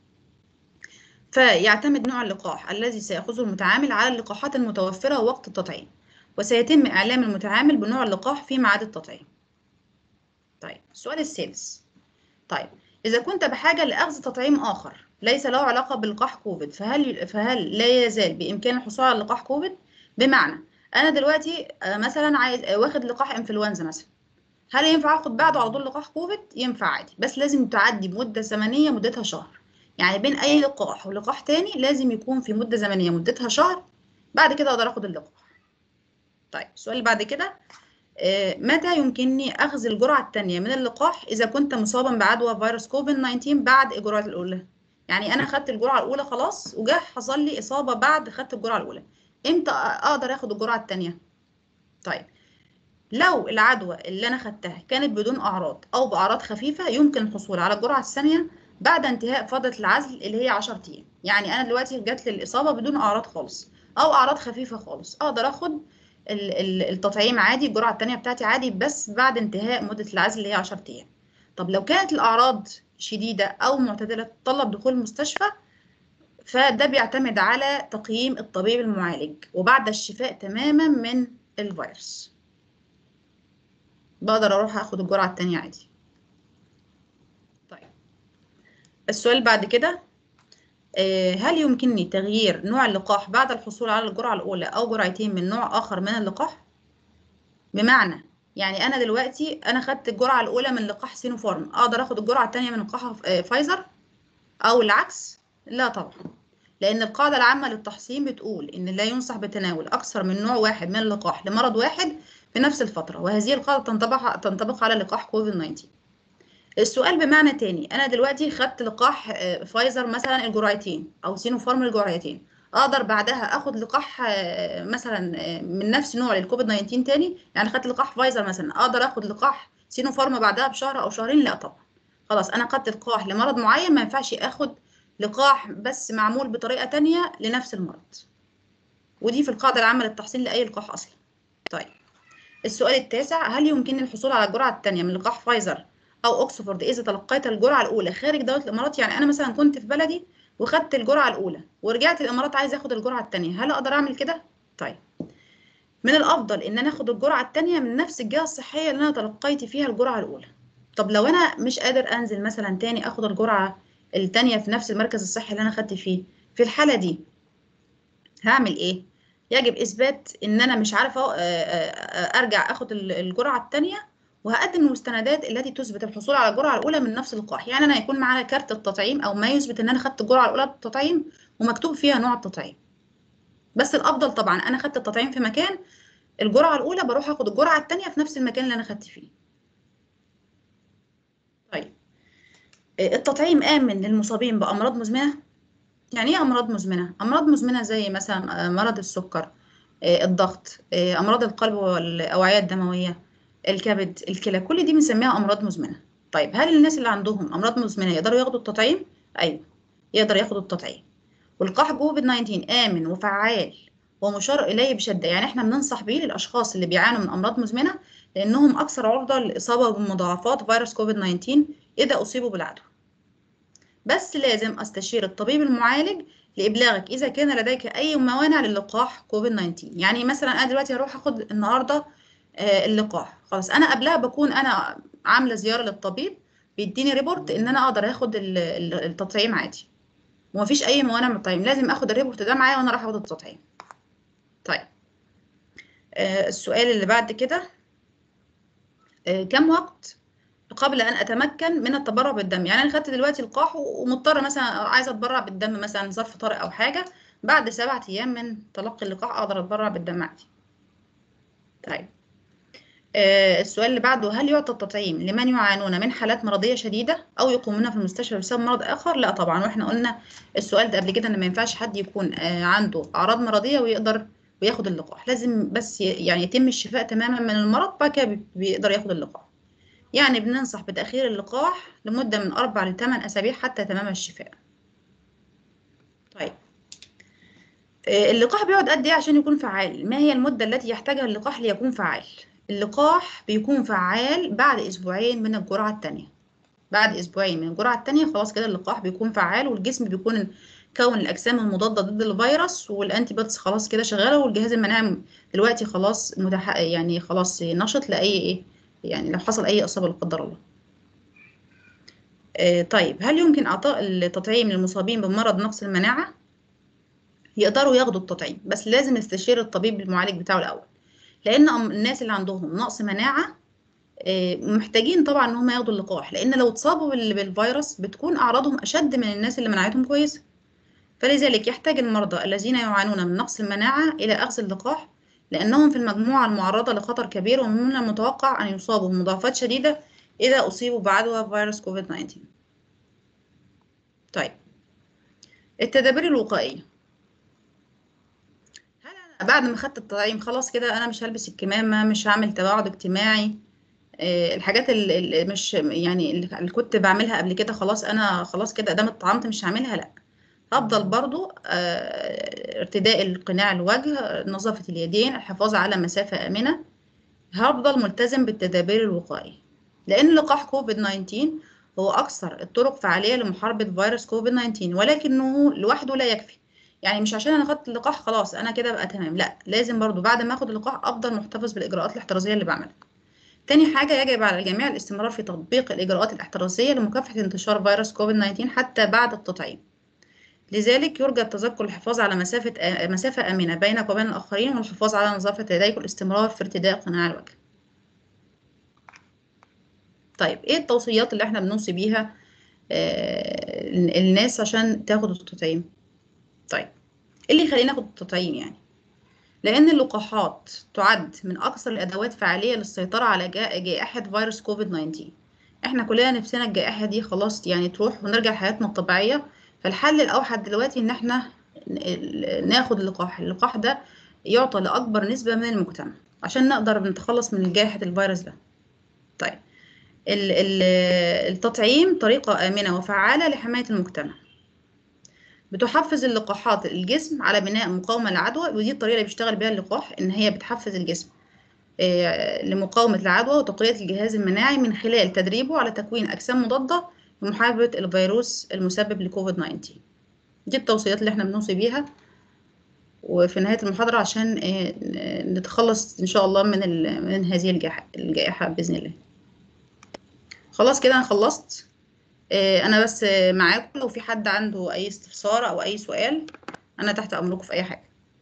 فيعتمد نوع اللقاح الذي سيأخذه المتعامل على اللقاحات المتوفرة وقت التطعيم وسيتم إعلام المتعامل بنوع اللقاح في ميعاد التطعيم طيب السؤال السادس طيب إذا كنت بحاجة لأخذ تطعيم آخر ليس له علاقة بلقاح كوفيد فهل فهل لا يزال بإمكان الحصول على لقاح كوفيد؟ بمعنى انا دلوقتي مثلا عايز واخد لقاح انفلونزا مثلا هل ينفع اخد بعده على طول لقاح كوفيد ينفع عادي بس لازم تعدي مده زمنيه مدتها شهر يعني بين اي لقاح ولقاح تاني لازم يكون في مده زمنيه مدتها شهر بعد كده اقدر اخد اللقاح طيب السؤال اللي بعد كده متى يمكنني اخذ الجرعه الثانيه من اللقاح اذا كنت مصابا بعدوى فيروس كوفيد 19 بعد الجرعه الاولى يعني انا خدت الجرعه الاولى خلاص وجه حصل لي اصابه بعد خدت الجرعه الاولى امتى اقدر اخد الجرعه الثانيه طيب لو العدوى اللي انا خدتها كانت بدون اعراض او باعراض خفيفه يمكن الحصول على الجرعه الثانيه بعد انتهاء فتره العزل اللي هي 10 ايام يعني انا دلوقتي جات لي الاصابه بدون اعراض خالص او اعراض خفيفه خالص اقدر اخد التطعيم عادي الجرعه الثانيه بتاعتي عادي بس بعد انتهاء مده العزل اللي هي 10 ايام طب لو كانت الاعراض شديده او معتدله تتطلب دخول المستشفى فده بيعتمد على تقييم الطبيب المعالج وبعد الشفاء تماما من الفيروس بقدر اروح اخد الجرعه الثانيه عادي طيب السؤال بعد كده هل يمكنني تغيير نوع اللقاح بعد الحصول على الجرعه الاولى او جرعتين من نوع اخر من اللقاح بمعنى يعني انا دلوقتي انا خدت الجرعه الاولى من لقاح سينوفارم اقدر اخد الجرعه الثانيه من لقاح فايزر او العكس لا طبعا لأن القاعدة العامة للتحصين بتقول إن لا ينصح بتناول أكثر من نوع واحد من اللقاح لمرض واحد في نفس الفترة وهذه القاعدة تنطبق تنطبق على لقاح كوفيد 19 السؤال بمعنى تاني أنا دلوقتي خدت لقاح فايزر مثلا الجرعتين أو سينوفارم الجرعتين أقدر بعدها آخد لقاح مثلا من نفس نوع للكوفيد 19 تاني يعني خدت لقاح فايزر مثلا أقدر آخد لقاح سينوفارم بعدها بشهر أو شهرين لا طبعا خلاص أنا خدت لقاح لمرض معين ما ينفعش آخد لقاح بس معمول بطريقة تانية لنفس المرض ودي في القاعدة العامة للتحصين لأي لقاح أصلا طيب السؤال التاسع هل يمكنني الحصول على الجرعة الثانية من لقاح فايزر أو أكسفورد إذا تلقيت الجرعة الأولى خارج دولة الإمارات يعني أنا مثلا كنت في بلدي وخدت الجرعة الأولى ورجعت الإمارات عايز آخد الجرعة الثانية هل أقدر أعمل كده؟ طيب من الأفضل إن أنا آخد الجرعة الثانية من نفس الجهة الصحية اللي أنا تلقيت فيها الجرعة الأولى طب لو أنا مش قادر أنزل مثلا تاني آخد الجرعة التانية في نفس المركز الصحي اللي أنا خدت فيه في الحالة دي هعمل إيه؟ يجب إثبات إن أنا مش عارفة أرجع أخد الجرعة التانية وهقدم المستندات التي تثبت الحصول على الجرعة الأولى من نفس اللقاح يعني أنا يكون معايا كارت التطعيم أو ما يثبت إن أنا خدت الجرعة الأولى بالتطعيم ومكتوب فيها نوع التطعيم بس الأفضل طبعا أنا خدت التطعيم في مكان الجرعة الأولى بروح أخد الجرعة التانية في نفس المكان اللي أنا خدت فيه طيب التطعيم آمن للمصابين بأمراض مزمنة؟ يعني ايه امراض مزمنه امراض مزمنه زي مثلا آه، مرض السكر آه، الضغط آه، امراض القلب والاوعيه الدمويه الكبد الكلى كل دي بنسميها امراض مزمنه طيب هل الناس اللي عندهم امراض مزمنه يقدروا ياخدوا التطعيم ايوه يقدر ياخد التطعيم واللقاح كوفيد 19 امن وفعال ومشار اليه بشده يعني احنا بننصح بيه للاشخاص اللي بيعانوا من امراض مزمنه لانهم اكثر عرضه للاصابه بمضاعفات فيروس كوفيد 19 اذا اصيبوا بالعدوى بس لازم استشير الطبيب المعالج لابلاغك اذا كان لديك اي موانع للقاح كوفيد 19 يعني مثلا انا دلوقتي هروح اخد النهارده آه، اللقاح خلاص انا قبلها بكون انا عامله زياره للطبيب بيديني ريبورت ان انا اقدر اخد التطعيم عادي ومفيش اي موانع من التطعيم لازم اخد الريبورت ده معايا وانا رايحه اخد التطعيم طيب آه السؤال اللي بعد كده آه كم وقت قبل ان اتمكن من التبرع بالدم يعني انا خدت دلوقتي اللقاح ومضطره مثلا عايزه اتبرع بالدم مثلا ظرف طارئ او حاجه بعد سبعة ايام من تلقي اللقاح اقدر اتبرع بالدم عادي طيب آه السؤال اللي بعده هل يعطى التطعيم لمن يعانون من حالات مرضيه شديده او يقومون في المستشفى بسبب مرض اخر لا طبعا واحنا قلنا السؤال ده قبل كده ان ما ينفعش حد يكون آه عنده اعراض مرضيه ويقدر وياخد اللقاح لازم بس يعني يتم الشفاء تماما من المرض بعد كده بيقدر ياخد اللقاح يعني بننصح بتأخير اللقاح لمدة من أربع لثمان أسابيع حتى تمام الشفاء طيب آه، اللقاح بيقعد قد إيه عشان يكون فعال؟ ما هي المدة التي يحتاجها اللقاح ليكون فعال؟ اللقاح بيكون فعال بعد أسبوعين من الجرعة الثانية بعد أسبوعين من الجرعة الثانية خلاص كده اللقاح بيكون فعال والجسم بيكون كون الأجسام المضادة ضد الفيروس والأنتي بوديز خلاص كده شغالة والجهاز المناعي دلوقتي خلاص متح... يعني خلاص نشط لأي إيه يعني لو حصل أي إصابة لا قدر الله آه، طيب هل يمكن إعطاء التطعيم للمصابين بمرض نقص المناعة؟ يقدروا ياخدوا التطعيم بس لازم يستشير الطبيب المعالج بتاعه الأول لأن الناس اللي عندهم نقص مناعة آه، محتاجين طبعا ان هم ياخدوا اللقاح لان لو اتصابوا بالفيروس بتكون اعراضهم اشد من الناس اللي مناعتهم كويسه فلذلك يحتاج المرضى الذين يعانون من نقص المناعه الى اخذ اللقاح لأنهم في المجموعة المعرضة لخطر كبير ومن المتوقع أن يصابوا بمضاعفات شديدة إذا أصيبوا بعدوى فيروس كوفيد 19 طيب التدابير الوقائية هل أنا بعد ما خدت التطعيم خلاص كده أنا مش هلبس الكمامة مش هعمل تباعد اجتماعي آه، الحاجات اللي مش يعني اللي كنت بعملها قبل كده خلاص أنا خلاص كده دام اتطعمت مش هعملها لأ هفضل برضو آه، ارتداء القناع الوجه نظافة اليدين الحفاظ على مسافة آمنة هفضل ملتزم بالتدابير الوقائية لأن لقاح كوفيد 19 هو أكثر الطرق فعالية لمحاربة فيروس كوفيد 19 ولكنه لوحده لا يكفي يعني مش عشان انا خدت اللقاح خلاص انا كده بقى تمام لا لازم برضو بعد ما اخد اللقاح افضل محتفظ بالاجراءات الاحترازيه اللي بعملها تاني حاجه يجب على الجميع الاستمرار في تطبيق الاجراءات الاحترازيه لمكافحه انتشار فيروس كوفيد 19 حتى بعد التطعيم لذلك يرجى التذكر الحفاظ على مسافة مسافة آمنة بينك وبين الآخرين والحفاظ على نظافة يديك والاستمرار في ارتداء قناع الوجه. طيب ايه التوصيات اللي احنا بنوصي بيها آه الناس عشان تاخد التطعيم؟ طيب ايه اللي يخلينا ناخد التطعيم يعني؟ لأن اللقاحات تعد من أكثر الأدوات فعالية للسيطرة على جائحة فيروس كوفيد 19 احنا كلنا نفسنا الجائحة دي خلاص يعني تروح ونرجع لحياتنا الطبيعية فالحل الأوحد دلوقتي إن إحنا ناخد اللقاح اللقاح ده يعطى لأكبر نسبة من المجتمع عشان نقدر نتخلص من جائحة الفيروس ده طيب التطعيم طريقة آمنة وفعالة لحماية المجتمع بتحفز اللقاحات الجسم على بناء مقاومة للعدوى ودي الطريقة اللي بيشتغل بيها اللقاح إن هي بتحفز الجسم آه، لمقاومة العدوى وتقوية الجهاز المناعي من خلال تدريبه على تكوين أجسام مضادة لمحاربة الفيروس المسبب لكوفيد 19 دي التوصيات اللي احنا بنوصي بيها وفي نهاية المحاضرة عشان آه، نتخلص إن شاء الله من من هذه الجائحة بإذن الله خلاص كده أنا خلصت آه، أنا بس معاكم لو في حد عنده أي استفسار أو أي سؤال أنا تحت أمركم في أي حاجة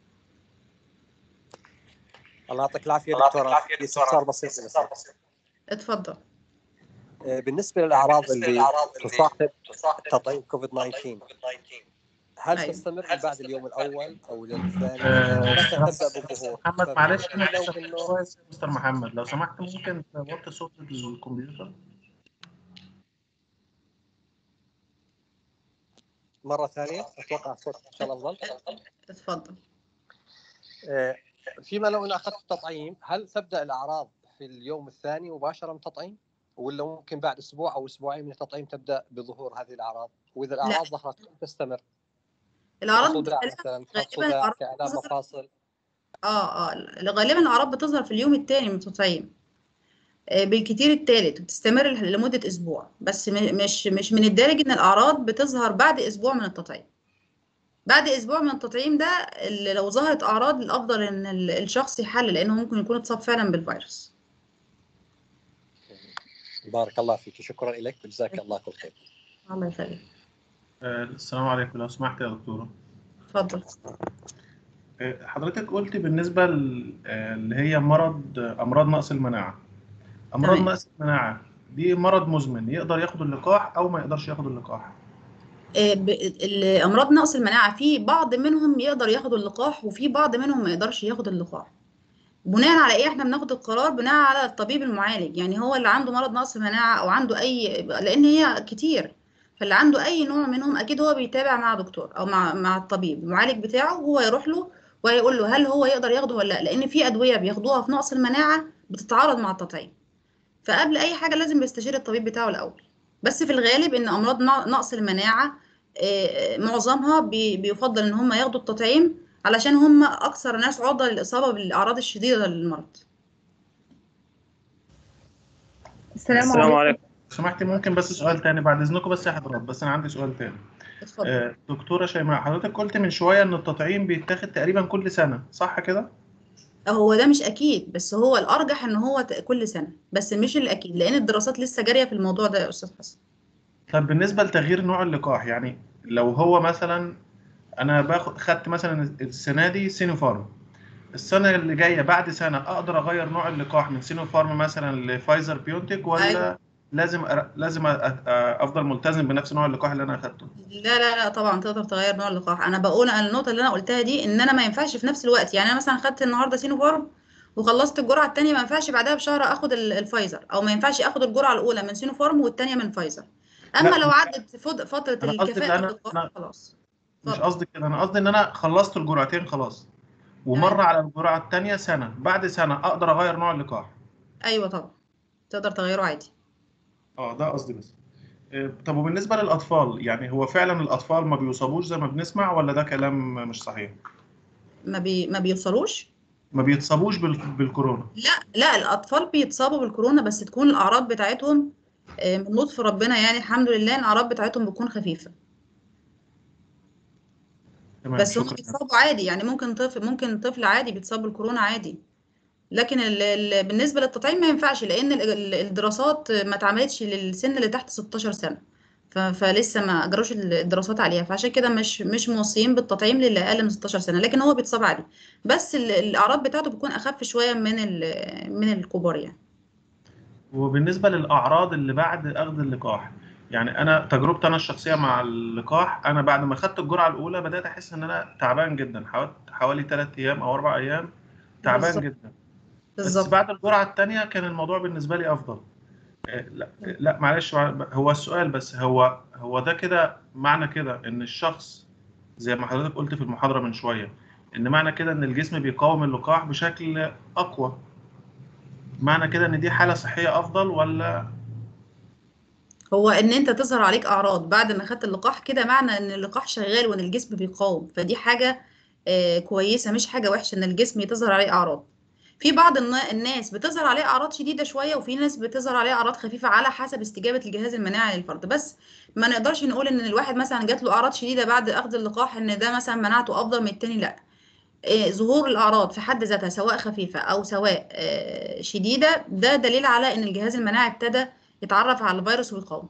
الله يعطيك العافية دكتورة استفسار بسيط
اتفضل
آه، بالنسبه للاعراض اللي تصاحب تطعيم كوفيد 19 هل أيوة. تستمر بعد اليوم الاول او اليوم الثاني؟
متى تبدا بالظهور؟ محمد معلش انا مستر محمد لو سمحت ممكن توطي صوت الكمبيوتر؟
مره ثانيه اتوقع الصوت ان شاء الله افضل
اتفضل
آه، فيما لو انا اخذت التطعيم هل تبدا الاعراض في اليوم الثاني مباشره من التطعيم ولا ممكن بعد اسبوع او اسبوعين من التطعيم تبدا بظهور هذه الاعراض واذا الاعراض ظهرت تستمر
الاعراض
مثلا صداع كالام مفاصل
اه اه غالبا الاعراض بتظهر في اليوم الثاني من التطعيم آه، بالكتير الثالث وبتستمر لمده اسبوع بس مش مش من الدارج ان الاعراض بتظهر بعد اسبوع من التطعيم بعد اسبوع من التطعيم ده اللي لو ظهرت اعراض الافضل ان الشخص يحلل لانه ممكن يكون اتصاب فعلا بالفيروس
بارك الله فيك شكرا لك وجزاك الله كل خير
الله يخليك
آه، السلام عليكم لو سمحت يا دكتوره
اتفضل
آه، حضرتك قلت بالنسبه آه، اللي هي مرض امراض نقص المناعه امراض نقص المناعه دي مرض مزمن يقدر ياخد اللقاح او ما يقدرش ياخد اللقاح
امراض نقص المناعه في بعض منهم يقدر ياخد اللقاح وفي بعض منهم ما يقدرش ياخد اللقاح بناء على ايه احنا بناخد القرار بناء على الطبيب المعالج يعني هو اللي عنده مرض نقص مناعه او عنده اي لان هي كتير فاللي عنده اي نوع منهم اكيد هو بيتابع مع دكتور او مع مع الطبيب المعالج بتاعه هو يروح له ويقول له هل هو يقدر ياخده ولا لا لان في ادويه بياخدوها في نقص المناعه بتتعارض مع التطعيم فقبل اي حاجه لازم بيستشير الطبيب بتاعه الاول بس في الغالب ان امراض نقص المناعه معظمها بيفضل ان هم ياخدوا التطعيم علشان هم اكثر ناس عرضه للاصابه بالاعراض الشديده للمرض
السلام, السلام عليكم
سمحتي ممكن بس سؤال تاني بعد اذنكم بس يا حضرات بس انا عندي سؤال تاني
اتفضل آه
دكتوره شيماء حضرتك قلت من شويه ان التطعيم بيتاخد تقريبا كل سنه صح كده
هو ده مش اكيد بس هو الارجح ان هو كل سنه بس مش الاكيد لان الدراسات لسه جاريه في الموضوع ده يا استاذ حسن
طب بالنسبه لتغيير نوع اللقاح يعني لو هو مثلا انا باخد خدت مثلا السنه دي سينوفارم السنه اللي جايه بعد سنه اقدر اغير نوع اللقاح من سينوفارم مثلا لفايزر بيونتك ولا أيوة. لازم أ... لازم افضل ملتزم بنفس نوع اللقاح اللي انا اخدته
لا لا لا طبعا تقدر تغير نوع اللقاح انا بقول النقطه اللي انا قلتها دي ان انا ما ينفعش في نفس الوقت يعني انا مثلا خدت النهارده سينوفارم وخلصت الجرعه الثانيه ما ينفعش بعدها بشهر اخد الفايزر او ما ينفعش اخد الجرعه الاولى من سينوفارم والثانيه من فايزر اما لا. لو عدت فتره الكفاءه
أنا... خلاص مش قصدي كده انا قصدي ان انا خلصت الجرعتين خلاص ومر يعني. على الجرعه الثانيه سنه بعد سنه اقدر اغير نوع اللقاح
ايوه طبعا تقدر تغيره عادي
اه ده قصدي بس طب وبالنسبه للاطفال يعني هو فعلا الاطفال ما بيصابوش زي ما بنسمع ولا ده كلام مش صحيح
ما بي ما بيوصلوش
ما بيتصابوش بال... بالكورونا
لا لا الاطفال بيتصابوا بالكورونا بس تكون الاعراض بتاعتهم من لطف ربنا يعني الحمد لله الاعراض بتاعتهم بتكون خفيفه بس هم بيتصابوا عادي يعني ممكن طفل ممكن طفل عادي بيتصاب بالكورونا عادي لكن ال ال بالنسبه للتطعيم ما ينفعش لان الدراسات ما اتعملتش للسن اللي تحت 16 سنه فلسه ما اجروش الدراسات عليها فعشان كده مش مش موصيين بالتطعيم للي اقل من 16 سنه لكن هو بيتصاب عادي بس الاعراض بتاعته بتكون اخف شويه من من الكبار يعني
وبالنسبه للاعراض اللي بعد اخذ اللقاح يعني انا تجربتي انا الشخصيه مع اللقاح انا بعد ما خدت الجرعه الاولى بدات احس ان انا تعبان جدا حوالي حوالي 3 ايام او 4 ايام تعبان بالزبط. جدا بالزبط. بس بعد الجرعه الثانيه كان الموضوع بالنسبه لي افضل لا لا معلش هو السؤال بس هو هو ده كده معنى كده ان الشخص زي ما حضرتك قلت في المحاضره من شويه ان معنى كده ان الجسم بيقاوم اللقاح بشكل اقوى معنى كده ان دي حاله صحيه افضل ولا
هو ان انت تظهر عليك اعراض بعد ما خدت اللقاح كده معنى ان اللقاح شغال وان الجسم بيقاوم فدي حاجه آه كويسه مش حاجه وحشه ان الجسم تظهر عليه اعراض في بعض الناس بتظهر عليه اعراض شديده شويه وفي ناس بتظهر عليه اعراض خفيفه على حسب استجابه الجهاز المناعي للفرد بس ما نقدرش نقول ان الواحد مثلا جات له اعراض شديده بعد اخذ اللقاح ان ده مثلا مناعته افضل من التاني لا آه ظهور الاعراض في حد ذاتها سواء خفيفه او سواء آه شديده ده دليل على ان الجهاز المناعي ابتدى يتعرف على الفيروس ويقاوم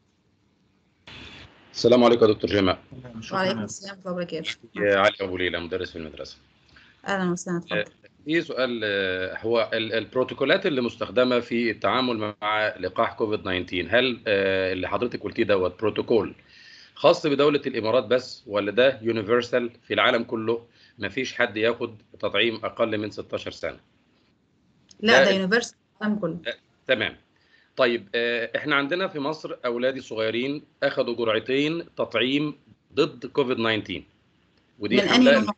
السلام عليكم يا دكتور جماعة
وعليكم السلام ورحمة الله وبركاته
علي أبو ليلى مدرس في المدرسة
أهلا وسهلا اتفضل
في سؤال هو البروتوكولات اللي مستخدمة في التعامل مع لقاح كوفيد 19 هل اللي حضرتك قلتيه دوت بروتوكول خاص بدولة الإمارات بس ولا ده يونيفرسال في العالم كله ما فيش حد ياخد تطعيم أقل من 16 سنة
لا ده يونيفرسال العالم كله
تمام طيب احنا عندنا في مصر اولادي الصغيرين اخذوا جرعتين تطعيم ضد كوفيد 19 ودي
من انهي
حمله
نوع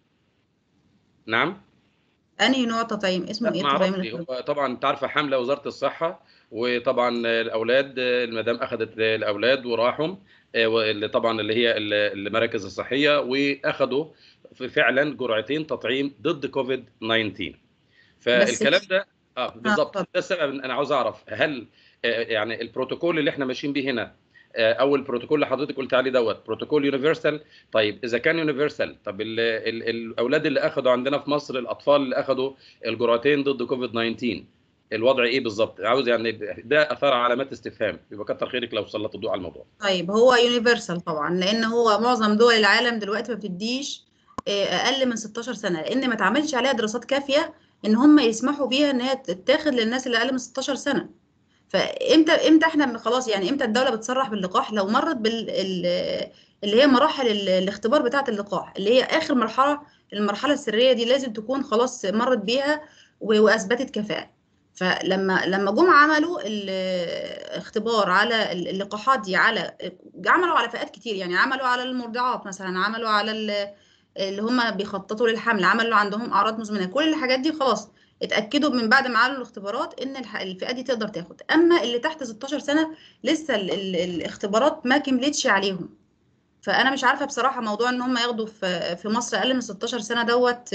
نعم
انهي نوع تطعيم اسمه
لا
ايه
ما
التطعيم
اعرفش
اللي
هو طبعا انت عارفه حمله وزاره الصحه وطبعا الاولاد المدام اخذت الاولاد وراحوا آه، واللي طبعا اللي هي ال- المراكز الصحيه واخذوا في فعلا جرعتين تطعيم ضد كوفيد 19 فالكلام ده اه بالظبط
اتفضل.
ده السبب إن انا عاوز اعرف هل آه، يعني البروتوكول اللي احنا ماشيين بيه هنا آه، او البروتوكول اللي حضرتك قلت عليه دوت بروتوكول يونيفرسال طيب اذا كان يونيفرسال طب ال ال الاولاد اللي اخذوا عندنا في مصر الاطفال اللي اخذوا الجرعتين ضد كوفيد 19 الوضع ايه بالظبط عاوز يعني ده اثار علامات استفهام يبقى كتر خيرك لو سلطت الضوء على الموضوع
طيب هو يونيفرسال طبعا لان هو معظم دول العالم دلوقتي ما بتديش آه، اقل من 16 سنه لان ما اتعملش عليها دراسات كافيه ان هم يسمحوا بيها ان هي تتاخد للناس اللي اقل من 16 سنه فامتى امتى احنا خلاص يعني امتى الدوله بتصرح باللقاح لو مرت بال ال- اللي هي مراحل ال- الاختبار بتاعه اللقاح اللي هي اخر مرحله المرحله السريه دي لازم تكون خلاص مرت بيها و- واثبتت كفاءه فلما لما جم عملوا الاختبار على اللقاحات دي على عملوا على فئات كتير يعني عملوا على المرضعات مثلا عملوا على ال- اللي هم بيخططوا للحمل عملوا عندهم اعراض مزمنه كل الحاجات دي خلاص اتاكدوا من بعد ما عملوا الاختبارات ان الح- الفئه دي تقدر تاخد اما اللي تحت 16 سنه لسه ال ال الاختبارات ما كملتش عليهم فانا مش عارفه بصراحه موضوع ان هم ياخدوا في في مصر اقل من 16 سنه دوت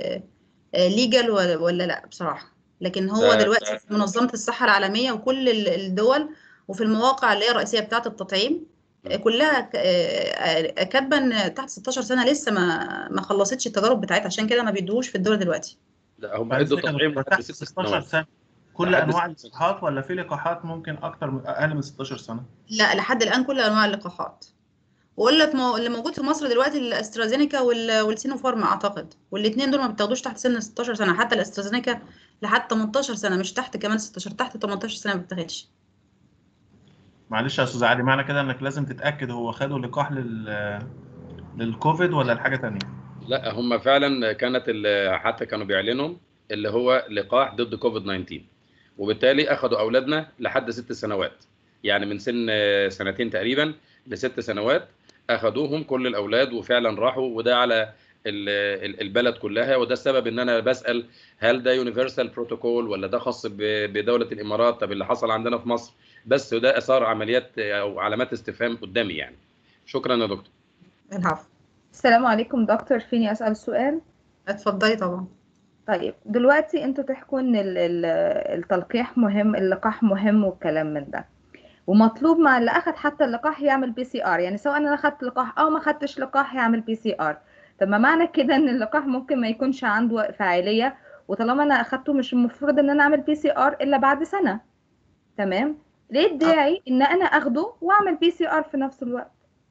ليجل ولا لا بصراحه لكن هو
ده-
دلوقتي
ده-
في منظمه الصحه العالميه وكل ال- الدول وفي المواقع اللي هي الرئيسيه بتاعه التطعيم
م.
كلها ك- آه، كاتبه ان تحت 16 سنه لسه ما ما خلصتش التجارب بتاعتها عشان كده ما بيدوش في الدول دلوقتي
لا هم
بعد
ادوا
كده
تطعيم
تحت
لحد ست
16
سنوات
سنه كل
لحد
انواع
ست سنوات.
اللقاحات ولا في لقاحات ممكن اكتر من اقل من 16 سنه
لا لحد الان كل انواع اللقاحات واقول لك مو... اللي موجود في مصر دلوقتي الاسترازينيكا وال... والسينوفارم اعتقد والاثنين دول ما بتاخدوش تحت سن 16 سنه حتى الاسترازينيكا لحد 18 سنه مش تحت كمان 16 تحت 18 سنه ما بتاخدش
معلش يا استاذ علي معنى كده انك لازم تتاكد هو خدوا لقاح لل للكوفيد ولا لحاجه تانية
لا هم فعلا كانت ال- حتى كانوا بيعلنوا اللي هو لقاح ضد كوفيد 19 وبالتالي اخذوا اولادنا لحد ست سنوات يعني من سن سنتين تقريبا لست سنوات اخذوهم كل الاولاد وفعلا راحوا وده على ال- ال- البلد كلها وده السبب ان انا بسال هل ده يونيفرسال بروتوكول ولا ده خاص ب- بدوله الامارات طب اللي حصل عندنا في مصر بس وده اثار عمليات او علامات استفهام قدامي يعني شكرا يا دكتور
العفو
السلام عليكم دكتور فيني أسأل سؤال
اتفضلي طبعا
طيب دلوقتي انتوا تحكوا ان ال- ال- التلقيح مهم اللقاح مهم والكلام من ده ومطلوب مع اللي اخد حتى اللقاح يعمل بي سي ار يعني سواء انا اخدت لقاح او ما اخدتش لقاح يعمل بي سي ار طب ما معنى كده ان اللقاح ممكن ما يكونش عنده فاعلية وطالما انا اخدته مش المفروض ان انا اعمل بي سي ار الا بعد سنة تمام ليه الداعي ان انا اخده واعمل بي سي ار في نفس الوقت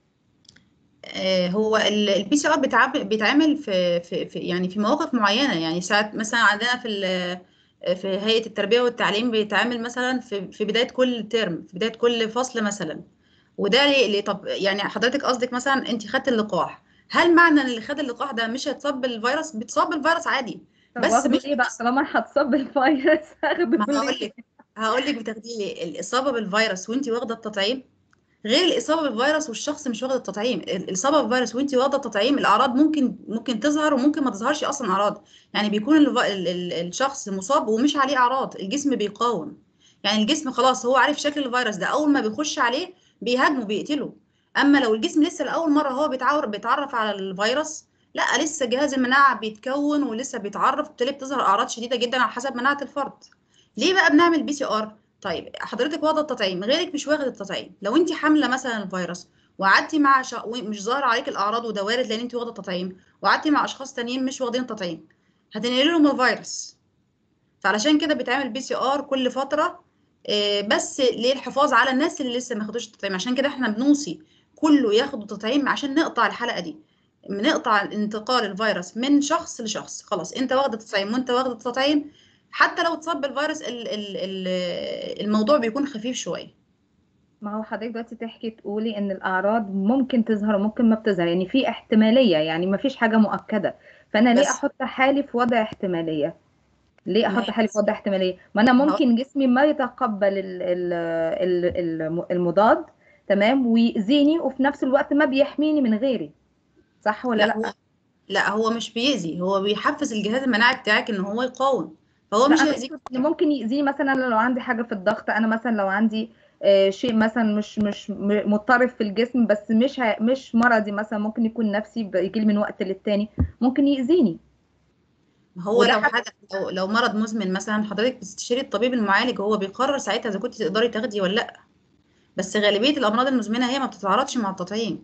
آه، هو البي سي ار بيتعمل في في في- يعني في مواقف معينه يعني ساعات مثلا عندنا في ال- في هيئه التربيه والتعليم بيتعمل مثلا في في بدايه كل ترم في بدايه كل فصل مثلا وده ليه ليه- طب يعني حضرتك قصدك مثلا انت خدت اللقاح هل معنى ان اللي خد اللقاح ده مش هيتصاب بالفيروس بيتصاب بالفيروس عادي
طب
بس
واخده
مش
ليه بقى طالما انا هتصاب بالفيروس هاخده
ما هقول
ليه؟
لك هقول لك بتاخديه ليه الاصابه بالفيروس وانت واخده التطعيم غير الاصابه بالفيروس والشخص مش واخد التطعيم الاصابه بالفيروس وانت واخده التطعيم الاعراض ممكن ممكن تظهر وممكن ما تظهرش اصلا اعراض يعني بيكون الف... ال... ال... الشخص مصاب ومش عليه اعراض الجسم بيقاوم يعني الجسم خلاص هو عارف شكل الفيروس ده اول ما بيخش عليه بيهاجمه بيقتله اما لو الجسم لسه لاول مره هو بيتعور بيتعرف على الفيروس لا لسه جهاز المناعه بيتكون ولسه بيتعرف بالتالي بتظهر اعراض شديده جدا على حسب مناعه الفرد ليه بقى بنعمل بي سي ار طيب حضرتك واخده التطعيم غيرك مش واخد التطعيم لو انت حامله مثلا الفيروس وقعدتي مع ش... مش ظاهر عليك الاعراض وده وارد لان انت واخده التطعيم وقعدتي مع اشخاص تانيين مش واخدين التطعيم هتنقل لهم الفيروس فعلشان كده بيتعمل بي سي ار كل فتره آه، بس للحفاظ على الناس اللي لسه ما خدوش التطعيم عشان كده احنا بنوصي كله ياخد التطعيم عشان نقطع الحلقه دي بنقطع انتقال الفيروس من شخص لشخص خلاص انت واخد التطعيم وانت واخد التطعيم حتى لو اتصاب بالفيروس ال- ال- ال- الموضوع بيكون خفيف شويه
ما هو حضرتك دلوقتي تحكي تقولي ان الاعراض ممكن تظهر وممكن ما بتظهر يعني في احتماليه يعني ما فيش حاجه مؤكده فانا ليه
بس-
احط حالي في وضع احتماليه ليه
ما
احط
هي
حالي في وضع احتماليه ما انا ممكن جسمي ما يتقبل ال- ال- ال- الم- المضاد تمام ويأذيني وفي نفس الوقت ما بيحميني من غيري صح ولا لا
هو لا هو مش بيأذي هو بيحفز الجهاز المناعي بتاعك ان هو يقاوم فهو
لا
مش
انا
هيأذيك
أقصد إن ممكن يأذيني مثلا لو عندي حاجه في الضغط انا مثلا لو عندي آه، شيء مثلا مش مش م- مضطرب في الجسم بس مش ه- مش مرضي مثلا ممكن يكون نفسي بيجي من وقت للتاني ممكن يأذيني
ما هو
وده
لو
حتى
حد لو, لو مرض مزمن مثلا حضرتك بتستشيري الطبيب المعالج هو بيقرر ساعتها اذا كنت تقدري تاخدي ولا لا بس غالبيه الامراض المزمنه هي ما بتتعارضش مع التطعيم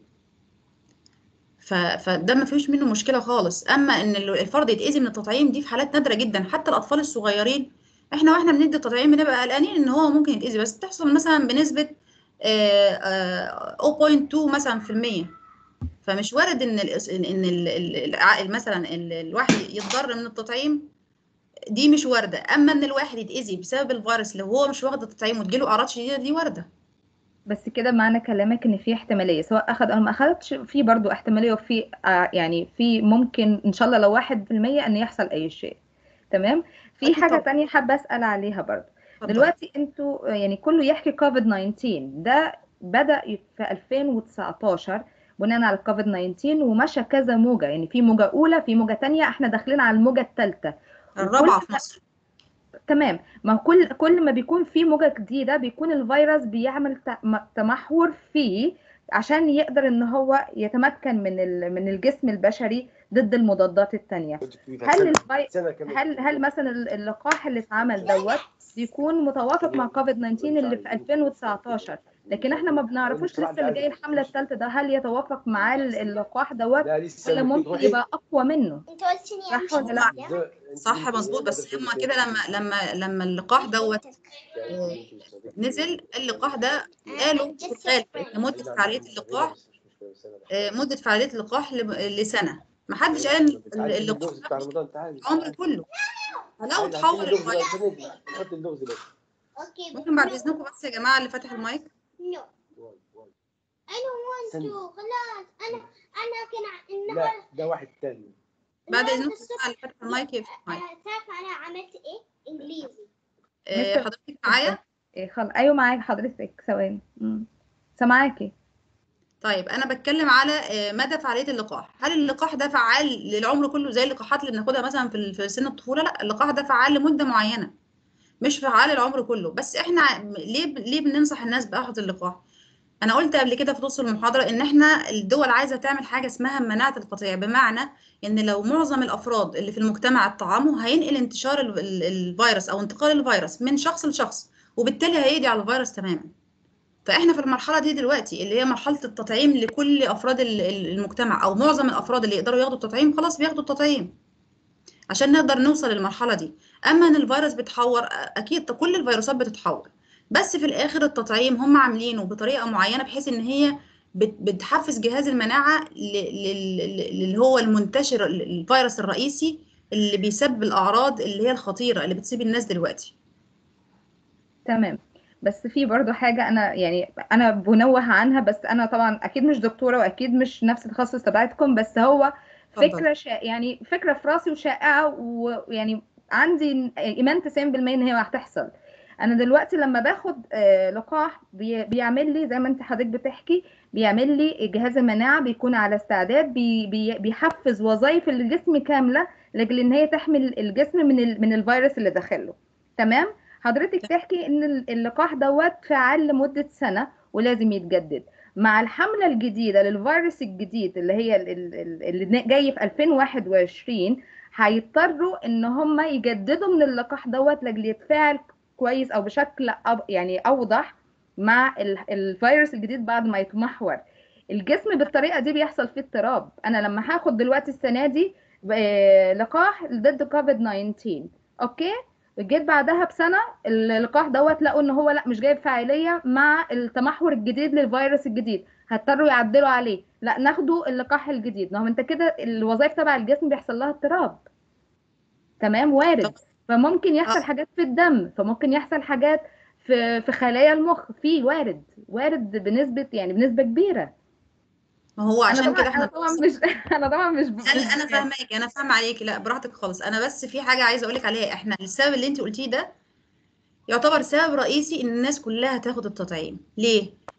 ف... فده ما فيش منه مشكله خالص اما ان ال- الفرد يتاذي من التطعيم دي في حالات نادره جدا حتى الاطفال الصغيرين احنا واحنا بندي التطعيم بنبقى قلقانين ان هو ممكن يتاذي بس تحصل مثلا بنسبه آه، آه، 0.2 مثلا في المية فمش وارد ان ال ان ال ال الع- مثلا ال- الواحد يتضرر من التطعيم دي مش وارده اما ان الواحد يتاذي بسبب الفيروس اللي هو مش واخد التطعيم وتجيله اعراض شديده دي وارده
بس كده معنى كلامك ان في احتماليه سواء اخد او ما اخدش في برضو احتماليه وفي آه، يعني في ممكن ان شاء الله لو واحد في المية ان يحصل اي شيء تمام في
اكيد
حاجه
طبعا
تانية حابه اسال عليها برضو
اتفضل
دلوقتي انتوا يعني كله يحكي كوفيد 19 ده بدأ في 2019 بناء على الكوفيد 19 ومشى كذا موجة يعني في موجة أولى في موجة تانية احنا داخلين على الموجة الثالثة وكل
الرابعه في مصر
تمام ما كل كل ما بيكون في موجة جديدة بيكون الفيروس بيعمل ت- م- تمحور فيه عشان يقدر ان هو يتمكن من ال- من الجسم البشري ضد المضادات التانية هل الفي... هل هل مثلا ال- اللقاح اللي اتعمل دوت بيكون متوافق مع كوفيد 19 اللي في 2019 لكن احنا ما بنعرفوش لسه اللي جاي الحملة الثالثة ده هل يتوافق معاه ال- اللقاح دوت ولا ممكن يبقى اقوى منه
انت قلت لي
صح ولا لا
صح مظبوط بس هما كده لما لما لما اللقاح دوت آه، نزل اللقاح ده قالوا في الغالب ان مده فعاليه اللقاح آه، مده فعاليه اللقاح لم- لسنه ما حدش قال ان اللقاح ده العمر كله فلو تحول الفيروس
اوكي
ممكن بعد اذنكم بس يا جماعه اللي فاتح المايك
نو انا وانت
سن.
خلاص انا انا كان
لا
النهار
ده واحد تاني
بعد
النهاردة
اذنكم
الصبح
الجماعه اللي فاتح المايك يفتح المايك
انا تعرف انا عملت ايه انجليزي
آه،
مستر-
حضرتك معايا
إيه خل... ايوه معاك حضرتك ثواني مم. سامعاكي
طيب انا بتكلم على آه، مدى فعاليه اللقاح هل اللقاح ده فعال للعمر كله زي اللقاحات اللي بناخدها مثلا في ال- في سن الطفوله لا اللقاح ده فعال لمده معينه مش فعال العمر كله بس احنا ع- ليه ليه بننصح الناس باخذ اللقاح انا قلت قبل كده في نص المحاضره ان احنا الدول عايزه تعمل حاجه اسمها مناعه القطيع بمعنى ان لو معظم الافراد اللي في المجتمع اتطعموا هينقل انتشار ال- ال- الفيروس او انتقال الفيروس من شخص لشخص وبالتالي هيقضي على الفيروس تماما فاحنا في المرحله دي دلوقتي اللي هي مرحله التطعيم لكل افراد ال- ال- المجتمع او معظم الافراد اللي يقدروا ياخدوا التطعيم خلاص بياخدوا التطعيم عشان نقدر نوصل للمرحله دي اما ان الفيروس بيتحور اكيد كل الفيروسات بتتحور بس في الاخر التطعيم هم عاملينه بطريقه معينه بحيث ان هي بت- بتحفز جهاز المناعه ل- لل- لل- اللي هو المنتشر ال- الفيروس الرئيسي اللي بيسبب الاعراض اللي هي الخطيره اللي بتصيب الناس دلوقتي
تمام بس في برضو حاجة أنا يعني أنا بنوه عنها بس أنا طبعا أكيد مش دكتورة وأكيد مش نفس التخصص تبعتكم بس هو
اتفضل.
فكرة شا... يعني فكرة في راسي وشائعة ويعني عندي إيمان 90% إن هي هتحصل أنا دلوقتي لما باخد آه، لقاح بي... بيعمل لي زي ما أنت حضرتك بتحكي بيعمل لي جهاز المناعة بيكون على استعداد بي... بي... بيحفز وظائف الجسم كاملة لأجل إن هي تحمي الجسم من ال... من الفيروس اللي داخله تمام حضرتك تحكي ان ال- اللقاح دوت فعال لمدة سنة ولازم يتجدد مع الحملة الجديدة للفيروس الجديد اللي هي ال- ال- ال- اللي جاي في 2021 هيضطروا ان هم يجددوا من اللقاح دوت لاجل يتفاعل كويس او بشكل أب يعني اوضح مع ال- الفيروس الجديد بعد ما يتمحور الجسم بالطريقة دي بيحصل فيه اضطراب انا لما هاخد دلوقتي السنة دي آه، لقاح ضد كوفيد 19 اوكي جيت بعدها بسنه اللقاح دوت لقوا ان هو لا مش جايب فاعليه مع التمحور الجديد للفيروس الجديد هضطروا يعدلوا عليه لا ناخدوا اللقاح الجديد ما هو انت كده الوظائف تبع الجسم بيحصل لها اضطراب تمام وارد
طب-
فممكن يحصل
آه.
حاجات في الدم فممكن يحصل حاجات في في خلايا المخ في وارد وارد بنسبه يعني بنسبه كبيره
ما هو
انا
عشان
طبعا
كده
انا
احنا
طبعا مش انا طبعا مش
لا لا انا فاهماكي انا فاهمه عليكي لا براحتك خالص انا بس في حاجه عايزه اقول لك عليها احنا السبب اللي انت قلتيه ده يعتبر سبب رئيسي ان الناس كلها تاخد التطعيم ليه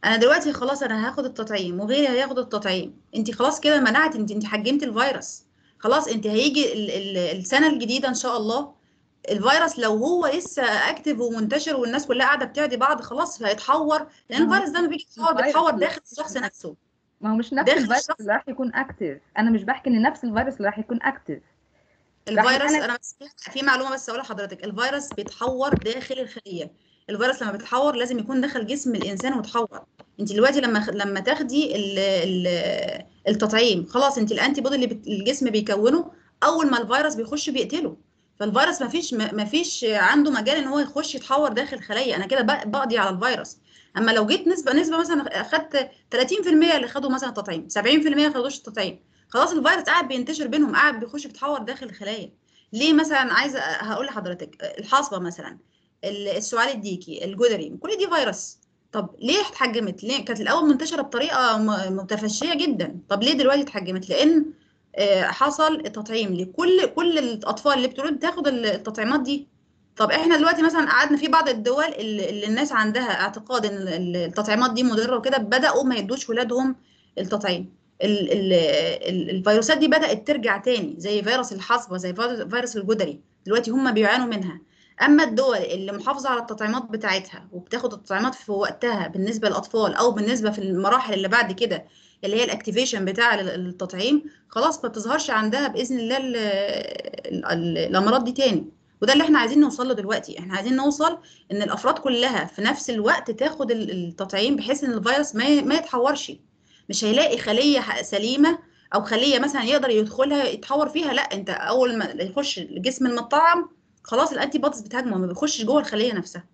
انا دلوقتي خلاص انا هاخد التطعيم وغيري هياخد التطعيم انت خلاص كده منعت انت انت حجمت الفيروس خلاص انت هيجي ال ال السنه الجديده ان شاء الله الفيروس لو هو لسه اكتف ومنتشر والناس كلها قاعده بتعدي بعض خلاص هيتحور لان
ما هو
الفيروس ده لما بيجي يتحور
الفيروس
بيتحور
اللي-
داخل الشخص نفسه
ما هو مش نفس
داخل
الفيروس
الشخص.
اللي راح يكون اكتف انا مش بحكي ان نفس الفيروس اللي راح يكون اكتف راح
الفيروس
يبقى
انا بس في معلومه بس اقول لحضرتك الفيروس بيتحور داخل الخليه الفيروس لما بيتحور لازم يكون دخل جسم الانسان وتحور انت دلوقتي لما لما تاخدي ال ال التطعيم خلاص انت الانتي بودي اللي بت- الجسم بيكونه اول ما الفيروس بيخش بيقتله فالفيروس ما فيش ما فيش عنده مجال ان هو يخش يتحور داخل الخليه انا كده بق- بقضي على الفيروس اما لو جيت نسبه نسبه مثلا اخدت 30% اللي خدوا مثلا تطعيم 70% ما خدوش التطعيم خلاص الفيروس قاعد بينتشر بينهم قاعد بيخش بيتحور داخل الخلايا ليه مثلا عايزه هقول لحضرتك الحصبه مثلا ال- السعال الديكي الجدري كل دي فيروس طب ليه اتحجمت ليه كانت الاول منتشره بطريقه م- متفشيه جدا طب ليه دلوقتي اتحجمت لان آه، حصل تطعيم لكل كل الاطفال اللي بتولد تاخد التطعيمات دي طب احنا دلوقتي مثلا قعدنا في بعض الدول اللي اللي الناس عندها اعتقاد ان ال- التطعيمات دي مضره وكده بداوا ما يدوش ولادهم التطعيم ال ال ال الفيروسات دي بدات ترجع تاني زي فيروس الحصبه زي فيروس فيروس الجدري دلوقتي هم بيعانوا منها اما الدول اللي محافظه على التطعيمات بتاعتها وبتاخد التطعيمات في وقتها بالنسبه للاطفال او بالنسبه في المراحل اللي بعد كده اللي هي الاكتيفيشن بتاع ال- التطعيم خلاص ما بتظهرش عندها باذن الله ال- ال- ال- الامراض دي تاني وده اللي احنا عايزين نوصل له دلوقتي احنا عايزين نوصل ان الافراد كلها في نفس الوقت تاخد ال- التطعيم بحيث ان الفيروس ما ما يتحورش مش هيلاقي خليه ح- سليمه او خليه مثلا يقدر يدخلها يتحور فيها لا انت اول ما يخش الجسم المطعم خلاص الانتي بوديز بتهاجمه ما بيخشش جوه الخليه نفسها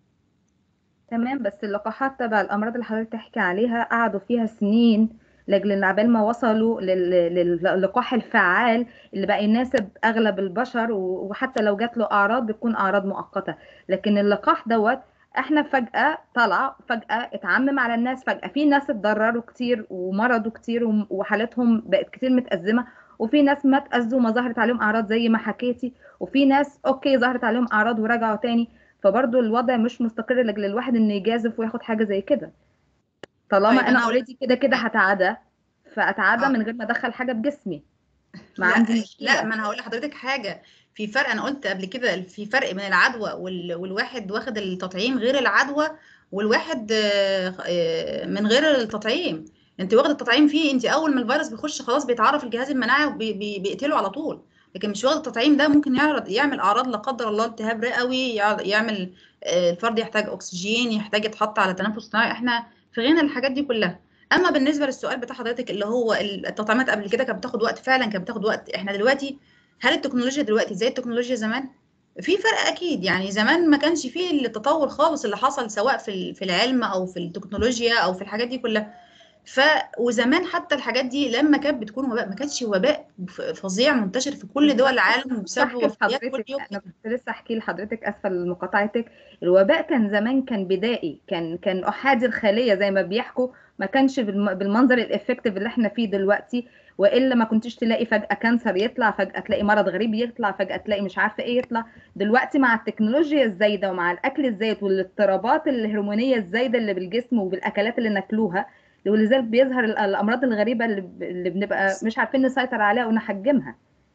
تمام بس اللقاحات تبع الامراض اللي حضرتك تحكي عليها قعدوا فيها سنين لاجل ان عبال ما وصلوا لل- للقاح الفعال اللي بقى يناسب اغلب البشر و- وحتى لو جات له اعراض بتكون اعراض مؤقته لكن اللقاح دوت احنا فجاه طلع فجاه اتعمم على الناس فجاه في ناس اتضرروا كتير ومرضوا كتير وم- وحالتهم بقت كتير متأزمه وفي ناس ما اتأذوا وما ظهرت عليهم اعراض زي ما حكيتي وفي ناس اوكي ظهرت عليهم اعراض ورجعوا تاني فبرضه الوضع مش مستقر لاجل الواحد انه يجازف وياخد حاجه زي كده طالما
طيب
انا
أنا هقول-
اوريدي كده كده هتعدى فاتعدى
آه.
من غير ما ادخل حاجه بجسمي ما
لا
عندي مشكله
لا ما انا هقول لحضرتك حاجه في فرق انا قلت قبل كده في فرق بين العدوى وال... والواحد واخد التطعيم غير العدوى والواحد آه، آه، من غير التطعيم انت واخد التطعيم فيه انت اول ما الفيروس بيخش خلاص بيتعرف الجهاز المناعي وبيقتله على طول لكن مش واخد التطعيم ده ممكن يعرض يعمل اعراض لا قدر الله التهاب رئوي يع- يعمل آه، الفرد يحتاج اكسجين يحتاج يتحط على تنفس صناعي احنا في غنى الحاجات دي كلها اما بالنسبه للسؤال بتاع حضرتك اللي هو التطعيمات قبل كده كانت بتاخد وقت فعلا كانت بتاخد وقت احنا دلوقتي هل التكنولوجيا دلوقتي زي التكنولوجيا زمان في فرق اكيد يعني زمان ما كانش فيه التطور خالص اللي حصل سواء في ال- في العلم او في التكنولوجيا او في الحاجات دي كلها ف وزمان حتى الحاجات دي لما كانت بتكون وباء ما كانتش وباء ف- فظيع منتشر في كل دول العالم وبسبب
احكي
وفيات كل
لحضرتك
يوم
انا كنت لسه احكي لحضرتك اسفه لمقاطعتك الوباء كان زمان كان بدائي كان كان احادي الخليه زي ما بيحكوا ما كانش بالم- بالمنظر الافكتيف اللي احنا فيه دلوقتي والا ما كنتش تلاقي فجاه كانسر يطلع فجاه تلاقي مرض غريب يطلع فجاه تلاقي مش عارفه ايه يطلع دلوقتي مع التكنولوجيا الزايده ومع الاكل الزايد والاضطرابات الهرمونيه الزايده اللي بالجسم وبالاكلات اللي ناكلوها ولذلك بيظهر ال- الامراض الغريبه اللي ب- اللي بنبقى مش عارفين نسيطر عليها ونحجمها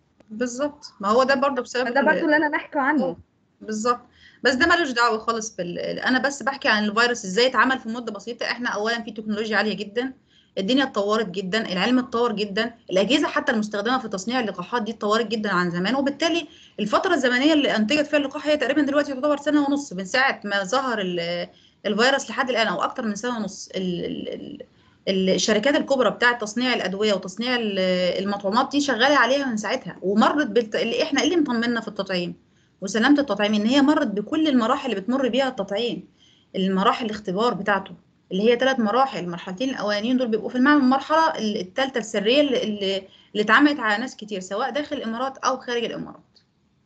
بالظبط ما هو ده برضه بسبب
فده
ال-
برضو اللي انا نحكي عنه
بالظبط بس ده ملوش دعوه خالص بال انا بس بحكي عن الفيروس ازاي اتعمل في مده بسيطه احنا اولا في تكنولوجيا عاليه جدا الدنيا اتطورت جدا العلم اتطور جدا الاجهزه حتى المستخدمه في تصنيع اللقاحات دي اتطورت جدا عن زمان وبالتالي الفتره الزمنيه اللي انتجت فيها اللقاح هي تقريبا دلوقتي تعتبر سنه ونص من ساعه ما ظهر ال- الفيروس لحد الان او اكتر من سنه ونص ال- ال- ال- الشركات الكبرى بتاعه تصنيع الادويه وتصنيع ال- المطعومات دي شغاله عليها من ساعتها ومرت بالت... اللي احنا إيه اللي مطمنا في التطعيم وسلامه التطعيم ان هي مرت بكل المراحل اللي بتمر بيها التطعيم المراحل الاختبار بتاعته اللي هي ثلاث مراحل المرحلتين الاولانيين دول بيبقوا في المعنى المرحله الثالثه السريه اللي, اللي اللي اتعملت على ناس كتير سواء داخل الامارات او خارج الامارات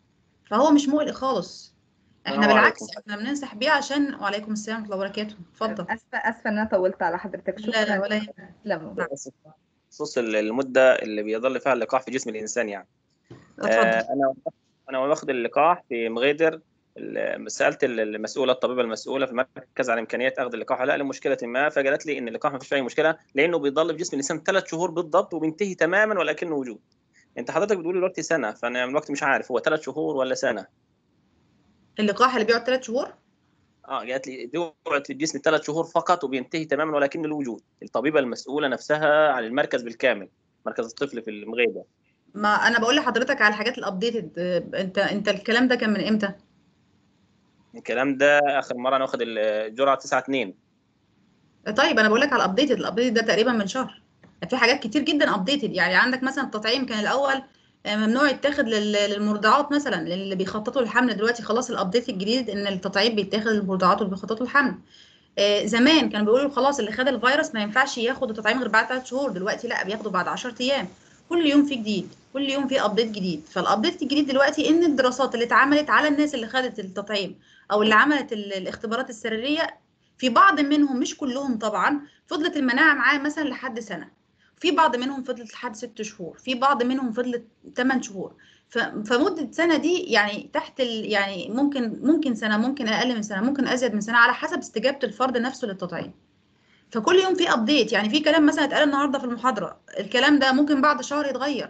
فهو مش مقلق خالص احنا
السلام
بالعكس
عليكم.
احنا بننصح بيه عشان وعليكم السلام ورحمه الله وبركاته اتفضل
اسفه اسفه ان انا طولت على حضرتك
لا لا
شكرا
ولا يهمك.
تسلموا
بخصوص المدة اللي بيظل فيها اللقاح في جسم الإنسان يعني
اتفضل
آه أنا أنا واخد اللقاح في مغيدر ال- سالت ال- المسؤوله الطبيبه المسؤوله في المركز عن امكانيات اخذ اللقاح ولا لا لمشكله ما فقالت لي ان اللقاح ما فيش فيه اي مشكله لانه بيضل في جسم الانسان ثلاث شهور بالضبط وبينتهي تماما ولكنه وجود انت حضرتك بتقول دلوقتي سنه فانا من الوقت مش عارف هو ثلاث شهور ولا سنه
اللقاح اللي بيقعد ثلاث شهور
اه قالت لي بيقعد في الجسم ثلاث شهور فقط وبينتهي تماما ولكن الوجود الطبيبه المسؤوله نفسها عن المركز بالكامل مركز الطفل في المغيبه
ما انا بقول لحضرتك على الحاجات الابديتد انت انت الكلام ده كان من امتى
الكلام ده اخر مره انا واخد الجرعه 9 2
طيب انا بقول لك على الابديتد الابديتد ده تقريبا من شهر في حاجات كتير جدا ابديتد يعني عندك مثلا التطعيم كان الاول آه، ممنوع يتاخد لل- للمرضعات مثلا اللي بيخططوا للحمل دلوقتي خلاص الابديت الجديد ان التطعيم بيتاخد للمرضعات واللي بيخططوا للحمل آه، زمان كانوا بيقولوا خلاص اللي خد الفيروس ما ينفعش ياخد التطعيم غير بعد ثلاث شهور دلوقتي لا بياخده بعد 10 ايام كل يوم في جديد كل يوم في ابديت جديد فالابديت الجديد دلوقتي ان الدراسات اللي اتعملت على الناس اللي خدت التطعيم او اللي عملت ال- الاختبارات السريريه في بعض منهم مش كلهم طبعا فضلت المناعه معاه مثلا لحد سنه في بعض منهم فضلت لحد ست شهور في بعض منهم فضلت 8 شهور ف- فمده سنه دي يعني تحت ال يعني ممكن ممكن سنه ممكن اقل من سنه ممكن ازيد من سنه على حسب استجابه الفرد نفسه للتطعيم فكل يوم في ابديت يعني في كلام مثلا اتقال النهارده في المحاضره الكلام ده ممكن بعد شهر يتغير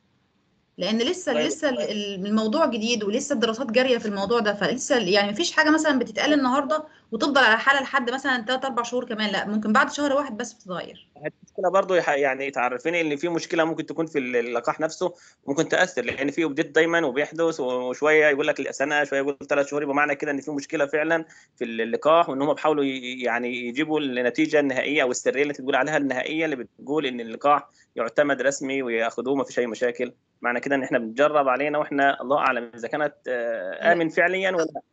لان لسه
طيب.
لسه ال- الموضوع جديد ولسه الدراسات جاريه في الموضوع ده فلسه يعني مفيش حاجه مثلا بتتقال النهارده وتفضل على حاله لحد مثلا 3 4 شهور كمان لا ممكن بعد شهر واحد بس بتتغير
المشكله برضه يح- يعني تعرفيني ان في مشكله ممكن تكون في اللقاح نفسه ممكن تاثر لان في ابديت دايما وبيحدث وشويه يقول لك سنه شويه يقول ثلاث شهور يبقى معنى كده ان في مشكله فعلا في اللقاح وان هم بيحاولوا ي- يعني يجيبوا النتيجه النهائيه او السريه اللي تقول عليها النهائيه اللي بتقول ان اللقاح يعتمد رسمي وياخذوه ما فيش اي مشاكل معنى كده ان احنا بنجرب علينا واحنا الله اعلم اذا كانت آه، امن فعليا ولا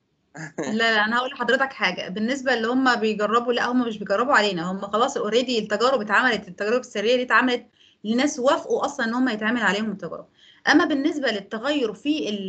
لا لا انا هقول لحضرتك حاجه بالنسبه اللي هم بيجربوا لا هم مش بيجربوا علينا هم خلاص اوريدي التجارب اتعملت التجارب السريه دي اتعملت لناس وافقوا اصلا ان هم يتعمل عليهم التجارب اما بالنسبه للتغير في ال-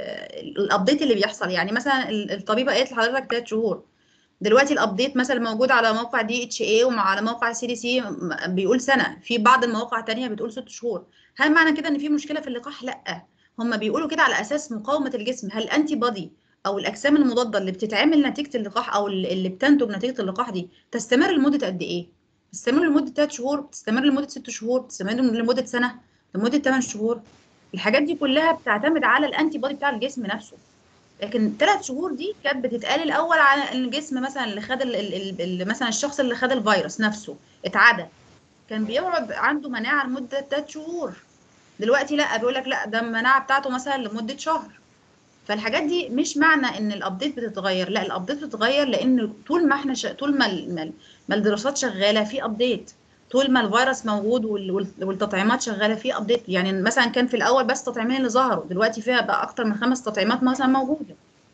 الابديت اللي بيحصل يعني مثلا ال- الطبيبه قالت لحضرتك ثلاث شهور دلوقتي الابديت مثلا موجود على موقع دي اتش اي وعلى موقع سي دي سي بيقول سنه في بعض المواقع تانية بتقول ست شهور هل معنى كده ان في مشكله في اللقاح لا هم بيقولوا كده على اساس مقاومه الجسم هل انتي بادي او الاجسام المضاده اللي بتتعمل نتيجه اللقاح او اللي بتنتج نتيجه اللقاح دي تستمر لمده قد ايه تستمر لمده 3 شهور تستمر لمده 6 شهور تستمر لمده سنه لمده 8 شهور الحاجات دي كلها بتعتمد على الانتي بادي بتاع الجسم نفسه لكن ثلاث شهور دي كانت بتتقال الاول على الجسم مثلا اللي خد ال ال ال مثلا الشخص اللي خد الفيروس نفسه اتعدى كان بيقعد عنده مناعه لمده ثلاث شهور دلوقتي لا بيقول لك لا ده المناعه بتاعته مثلا لمده شهر فالحاجات دي مش معنى ان الابديت بتتغير لا الابديت بتتغير لان طول ما احنا ش... طول ما ال... ما ال- ما الدراسات شغاله في ابديت طول ما الفيروس موجود وال... وال- والتطعيمات شغاله في ابديت يعني مثلا كان في الاول بس تطعيمين اللي ظهروا دلوقتي فيها بقى اكتر من خمس تطعيمات مثلا موجوده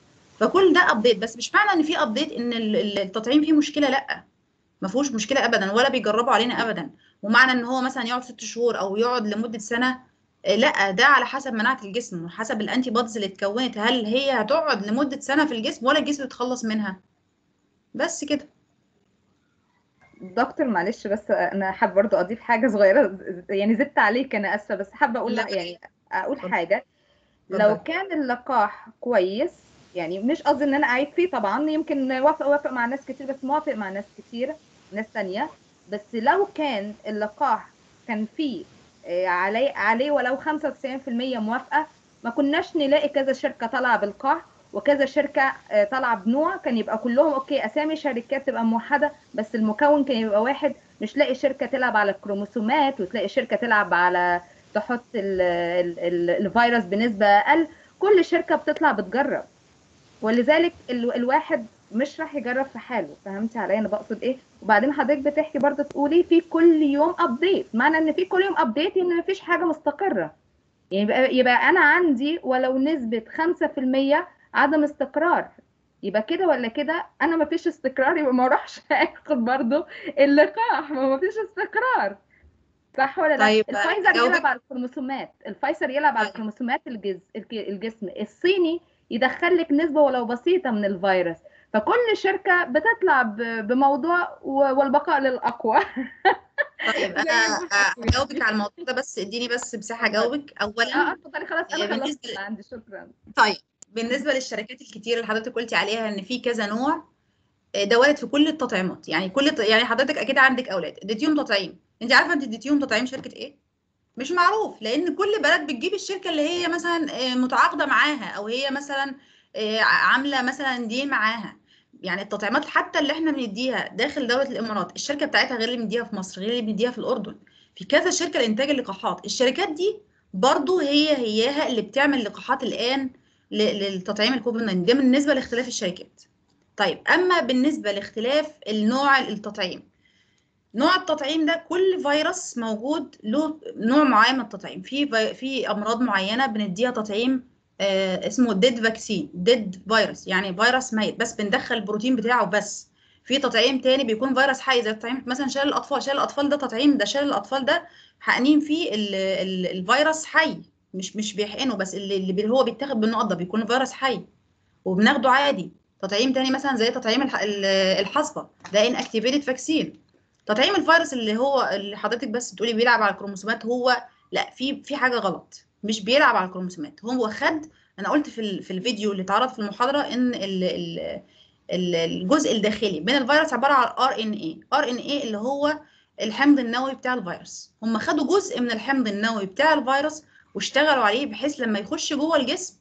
فكل ده ابديت بس مش معنى ان في ابديت ان ال- ال- التطعيم فيه مشكله لا ما فيهوش مشكله ابدا ولا بيجربوا علينا ابدا ومعنى ان هو مثلا يقعد ست شهور او يقعد لمده سنه آه، لا ده على حسب مناعه الجسم وحسب الانتي بوديز اللي اتكونت هل هي هتقعد لمده سنه في الجسم ولا الجسم يتخلص منها بس كده
دكتور معلش بس انا حابه برضو اضيف حاجه صغيره يعني زدت عليك انا اسفه بس حابه اقول
لا.
لا يعني اقول
اتفضل.
حاجه لو
اتفضل.
كان اللقاح كويس يعني مش قصدي ان انا اعيب فيه طبعا يمكن وافق وافق مع ناس كتير بس موافق مع ناس كتير ناس تانية بس لو كان اللقاح كان فيه آه، عليه عليه ولو 95% موافقه ما كناش نلاقي كذا شركه طالعه بالقاح وكذا شركه آه، طالعه بنوع كان يبقى كلهم اوكي اسامي شركات تبقى موحده بس المكون كان يبقى واحد مش لاقي شركه تلعب على الكروموسومات وتلاقي شركه تلعب على تحط ال ال ال الفيروس بنسبه اقل كل شركه بتطلع بتجرب ولذلك ال الواحد مش راح يجرب في حاله فهمتي عليا انا بقصد ايه وبعدين حضرتك بتحكي برضه تقولي في كل يوم ابديت معنى ان في كل يوم ابديت ان مفيش حاجه مستقره يعني يبقى, يبقى انا عندي ولو نسبه 5% عدم استقرار يبقى كده ولا كده انا مفيش استقرار يبقى ما اروحش اخد برضه اللقاح ما مفيش استقرار صح ولا لا
طيب،
الفايزر
أجاوبك.
يلعب على الكروموسومات الفايزر يلعب على
طيب.
الكروموسومات الجز... الج- الجسم الصيني يدخل لك نسبه ولو بسيطه من الفيروس فكل شركه بتطلع ب- بموضوع و- والبقاء للاقوى
طيب انا اجاوبك على الموضوع ده بس اديني بس مساحه اجاوبك
اه
اولا
اتفضلي خلاص انا
بالنسبة
خلصت
ل-
اللي عندي شكرا
طيب بالنسبه للشركات الكتير اللي حضرتك قلتي عليها ان في كذا نوع آه، ده وارد في كل التطعيمات يعني كل الت- يعني حضرتك اكيد عندك اولاد اديتيهم تطعيم انت عارفه انت اديتيهم تطعيم شركه ايه مش معروف لان كل بلد بتجيب الشركه اللي هي مثلا آه، متعاقده معاها او هي مثلا آه، عامله مثلا دي معاها يعني التطعيمات حتى اللي احنا بنديها داخل دوله الامارات الشركه بتاعتها غير اللي بنديها في مصر غير اللي بنديها في الاردن في كذا شركه لانتاج اللقاحات الشركات دي برضو هي هياها اللي بتعمل لقاحات الان ل- للتطعيم الكوفيد 19 ده بالنسبه لاختلاف الشركات طيب اما بالنسبه لاختلاف النوع التطعيم نوع التطعيم ده كل فيروس موجود له نوع معين من التطعيم في في- في امراض معينه بنديها تطعيم آه اسمه ديد فاكسين ديد فيروس يعني فيروس ميت بس بندخل البروتين بتاعه بس في تطعيم تاني بيكون فيروس حي زي تطعيم مثلا شلل الاطفال شلل الاطفال ده تطعيم ده شلل الاطفال ده حقنين فيه ال ال الفيروس حي مش مش بيحقنه بس اللي, اللي بي- هو بيتاخد بالنقط ده بيكون فيروس حي وبناخده عادي تطعيم تاني مثلا زي تطعيم الح- ال- الحصبه ده ان اكتيفيتد فاكسين تطعيم الفيروس اللي هو اللي حضرتك بس بتقولي بيلعب على الكروموسومات هو لا في في حاجه غلط مش بيلعب على الكروموسومات هو خد انا قلت في ال- في الفيديو اللي اتعرض في المحاضره ان ال ال ال- الجزء الداخلي من الفيروس عباره عن ار ان اي ار ان اي اللي هو الحمض النووي بتاع الفيروس هم خدوا جزء من الحمض النووي بتاع الفيروس واشتغلوا عليه بحيث لما يخش جوه الجسم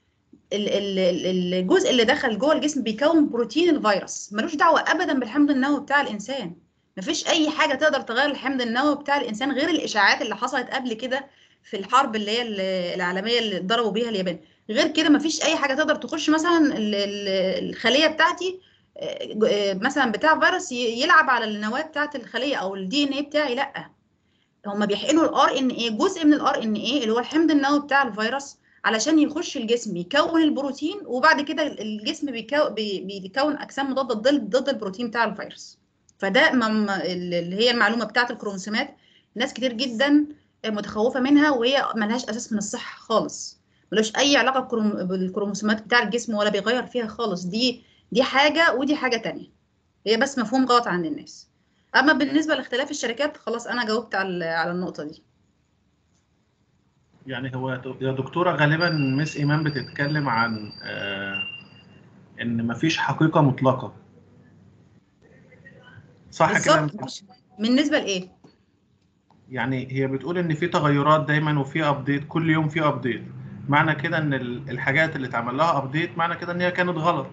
ال- ال- ال- الجزء اللي دخل جوه الجسم بيكون بروتين الفيروس ملوش دعوه ابدا بالحمض النووي بتاع الانسان مفيش اي حاجه تقدر تغير الحمض النووي بتاع الانسان غير الاشاعات اللي حصلت قبل كده في الحرب اللي هي ال- العالميه اللي ضربوا بيها اليابان غير كده مفيش اي حاجه تقدر تخش مثلا ال- ال- الخليه بتاعتي آه، ج- آه، مثلا بتاع فيروس ي- يلعب على النواه بتاعت الخليه او الدي ان ايه بتاعي لا هم بيحقنوا الار ان ايه جزء من الار ان ايه اللي هو الحمض النووي بتاع الفيروس علشان يخش الجسم يكون البروتين وبعد كده الجسم بيكو بي- بيكون اجسام مضاده ضد ضد البروتين بتاع الفيروس فده مم- اللي هي المعلومه بتاعه الكروموسومات ناس كتير جدا متخوفه منها وهي ملهاش اساس من الصحه خالص ملوش اي علاقه بكروم- بالكروموسومات بتاع الجسم ولا بيغير فيها خالص دي دي حاجه ودي حاجه تانية هي بس مفهوم غلط عند الناس اما بالنسبه لاختلاف الشركات خلاص انا جاوبت على على النقطه دي
يعني هو يا دكتورة غالبا مس إيمان بتتكلم عن آه، إن مفيش حقيقة مطلقة صح كده
بالظبط مش- بالنسبه لايه
يعني هي بتقول إن في تغيرات دايما وفي أبديت كل يوم في أبديت معنى كده إن ال- الحاجات اللي اتعمل لها أبديت معنى كده إن هي كانت غلط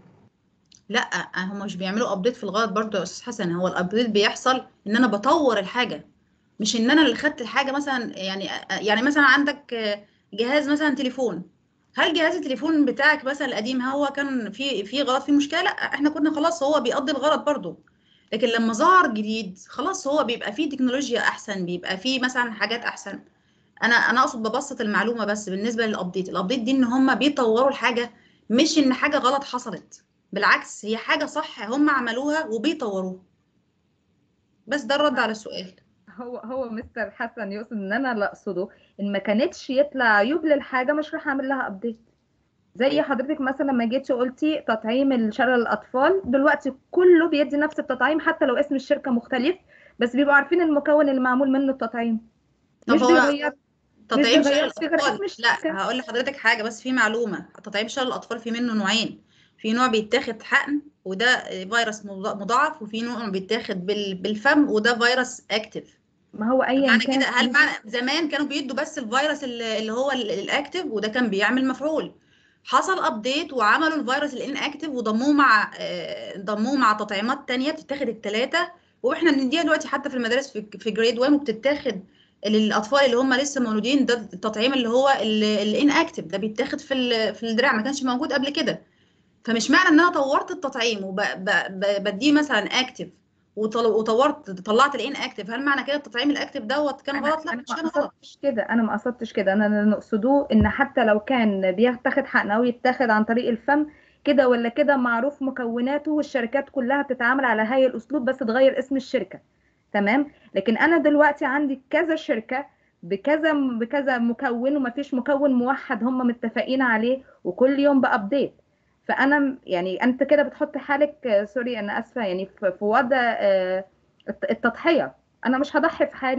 لا هم مش بيعملوا ابديت في الغلط برضه يا استاذ حسن هو الابديت بيحصل ان انا بطور الحاجه مش ان انا اللي خدت الحاجه مثلا يعني يعني مثلا عندك آه، جهاز مثلا تليفون هل جهاز التليفون بتاعك مثلا القديم هو كان في في غلط في مشكله لا احنا كنا خلاص هو بيقضي الغرض برضه لكن لما ظهر جديد خلاص هو بيبقى فيه تكنولوجيا احسن بيبقى فيه مثلا حاجات احسن انا انا اقصد ببسط المعلومه بس بالنسبه للابديت الابديت دي ان هم بيطوروا الحاجه مش ان حاجه غلط حصلت بالعكس هي حاجه صح هم عملوها وبيطوروها بس ده الرد على السؤال
هو هو مستر حسن يقصد ان انا اللي اقصده ان ما كانتش يطلع عيوب للحاجه مش راح اعمل لها ابديت زي حضرتك مثلا لما جيتي قلتي تطعيم شلل الاطفال دلوقتي كله بيدي نفس التطعيم حتى لو اسم الشركه مختلف بس بيبقوا عارفين المكون اللي معمول منه التطعيم
طب
مش
هو
بيغير
تطعيم شلل
بيغير في غير
الاطفال
اسم
لا
الشركة.
هقول لحضرتك حاجه بس في معلومه تطعيم شلل الاطفال في منه نوعين في نوع بيتاخد حقن وده فيروس مضا- مضاعف وفي نوع بيتاخد بال- بالفم وده فيروس اكتف
ما هو ايا
معنى
كان
كده هل معنى زمان كانوا بيدوا بس الفيروس ال- اللي هو ال- الاكتف وده كان بيعمل مفعول حصل ابديت وعملوا الفيروس الان اكتف وضموه مع آه، ضموه مع تطعيمات تانية بتتاخد الثلاثه واحنا بنديها دلوقتي حتى في المدارس في في جريد 1 وبتتاخد للاطفال اللي هم لسه مولودين ده التطعيم اللي هو الان اكتف ده بيتاخد في ال- في الدراع ما كانش موجود قبل كده فمش معنى ان انا طورت التطعيم وبديه مثلا اكتف وطورت طلعت الان اكتف هل معنى كده التطعيم الاكتف دوت كان
انا
غلط لا
انا
مش
ما
كان غلط
قصدتش كده انا ما قصدتش كده انا اللي نقصده ان حتى لو كان بيتاخد حقن او يتاخد عن طريق الفم كده ولا كده معروف مكوناته والشركات كلها بتتعامل على هاي الاسلوب بس تغير اسم الشركه تمام لكن انا دلوقتي عندي كذا شركه بكذا بكذا مكون ومفيش مكون موحد هم متفقين عليه وكل يوم بابديت فانا م- يعني انت كده بتحط حالك آه، سوري انا اسفه يعني في في وضع آه، الت- التضحيه انا مش هضحي في حالي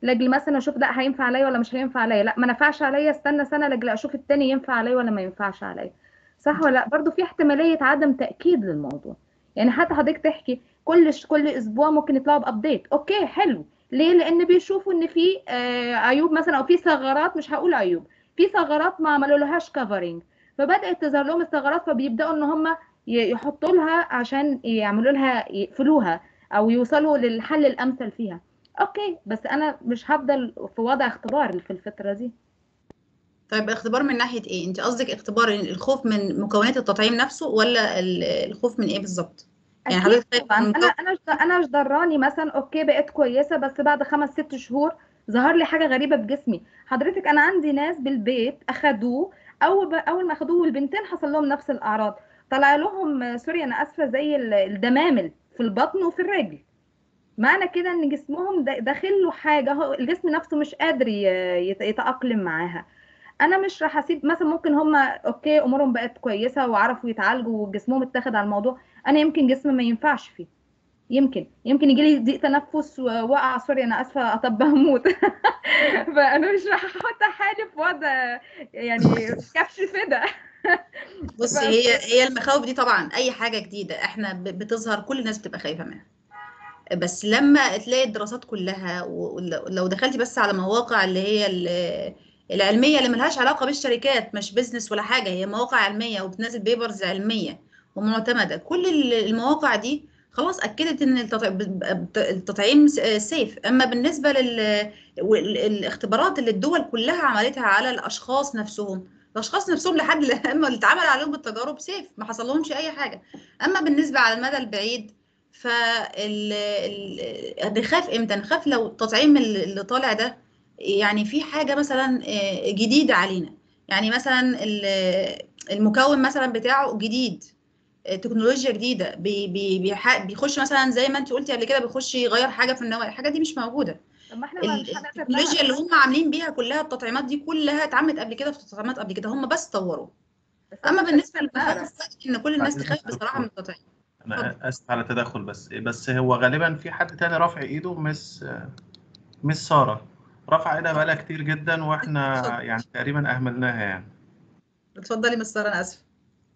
لاجل مثلا اشوف ده هينفع عليا ولا مش هينفع عليا لا ما نفعش عليا استنى سنه لاجل اشوف التاني ينفع عليا ولا ما ينفعش عليا صح ولا لا برضو في احتماليه عدم تاكيد للموضوع يعني حتى حضرتك تحكي كل ش- كل اسبوع ممكن يطلعوا بابديت اوكي حلو ليه لان بيشوفوا ان في آه، عيوب مثلا او في ثغرات مش هقول عيوب في ثغرات ما عملوا لهاش كفرنج فبدات تظهر لهم الثغرات فبيبداوا ان هم ي- يحطوا لها عشان يعملوا لها يقفلوها او يوصلوا للحل الامثل فيها اوكي بس انا مش هفضل في وضع اختبار في الفتره دي
طيب اختبار من ناحيه ايه انت قصدك اختبار الخوف من مكونات التطعيم نفسه ولا ال- الخوف من ايه بالظبط يعني
اكيد
حضرتك خايفه
طبعا
من
انا انا مش- انا مش ضراني مثلا اوكي بقيت كويسه بس بعد خمس ست شهور ظهر لي حاجه غريبه في جسمي حضرتك انا عندي ناس بالبيت اخدوه اول ب... اول ما اخدوه والبنتين حصل لهم نفس الاعراض طلع لهم آه، سوري انا اسفه زي ال- الدمامل في البطن وفي الرجل معنى كده ان جسمهم دا- داخل له حاجه هو الجسم نفسه مش قادر ي- يت- يتاقلم معاها انا مش راح اسيب مثلا ممكن هم اوكي امورهم بقت كويسه وعرفوا يتعالجوا وجسمهم اتاخد على الموضوع انا يمكن جسمي ما ينفعش فيه يمكن يمكن يجي لي ضيق تنفس ووقع سوري انا اسفه اطب هموت فانا مش راح احط حالي في وضع يعني كبش فدا
بصي هي هي المخاوف دي طبعا اي حاجه جديده احنا ب- بتظهر كل الناس بتبقى خايفه منها بس لما تلاقي الدراسات كلها ولو دخلتي بس على مواقع اللي هي ال- العلميه اللي ملهاش علاقه بالشركات مش بيزنس ولا حاجه هي مواقع علميه وبتنزل بيبرز علميه ومعتمده كل ال- المواقع دي خلاص اكدت ان التطع- التطعيم سيف اما بالنسبه للاختبارات اللي الدول كلها عملتها على الاشخاص نفسهم الاشخاص نفسهم لحد لما اللي اتعمل عليهم التجارب سيف ما حصل لهمش اي حاجه اما بالنسبه على المدى البعيد فال ال- نخاف امتى نخاف لو التطعيم اللي طالع ده يعني في حاجه مثلا آه، جديده علينا يعني مثلا ال- المكون مثلا بتاعه جديد آه، تكنولوجيا جديده بي بي بيح- بيخش مثلا زي ما انت قلتي قبل كده بيخش يغير حاجه في النواه الحاجه دي مش موجوده
طب ما احنا ما مش
ال-
هنقدر
التكنولوجيا اللي
نعرف.
هم عاملين بيها كلها التطعيمات دي كلها اتعملت قبل كده في تطعيمات قبل كده هم بس طوروا
بس
اما
احنا
بالنسبه
مش هنعرف.
للمخاوف ان كل الناس
بعد
تخاف
إذنك
بصراحه من
دكتور.
التطعيم
انا اسف على التدخل بس بس هو غالبا في حد تاني رافع ايده مس مس ساره رافعه ايدها بقالها كتير جدا واحنا
اتفضل.
يعني تقريبا اهملناها يعني
اتفضلي مس ساره انا اسفه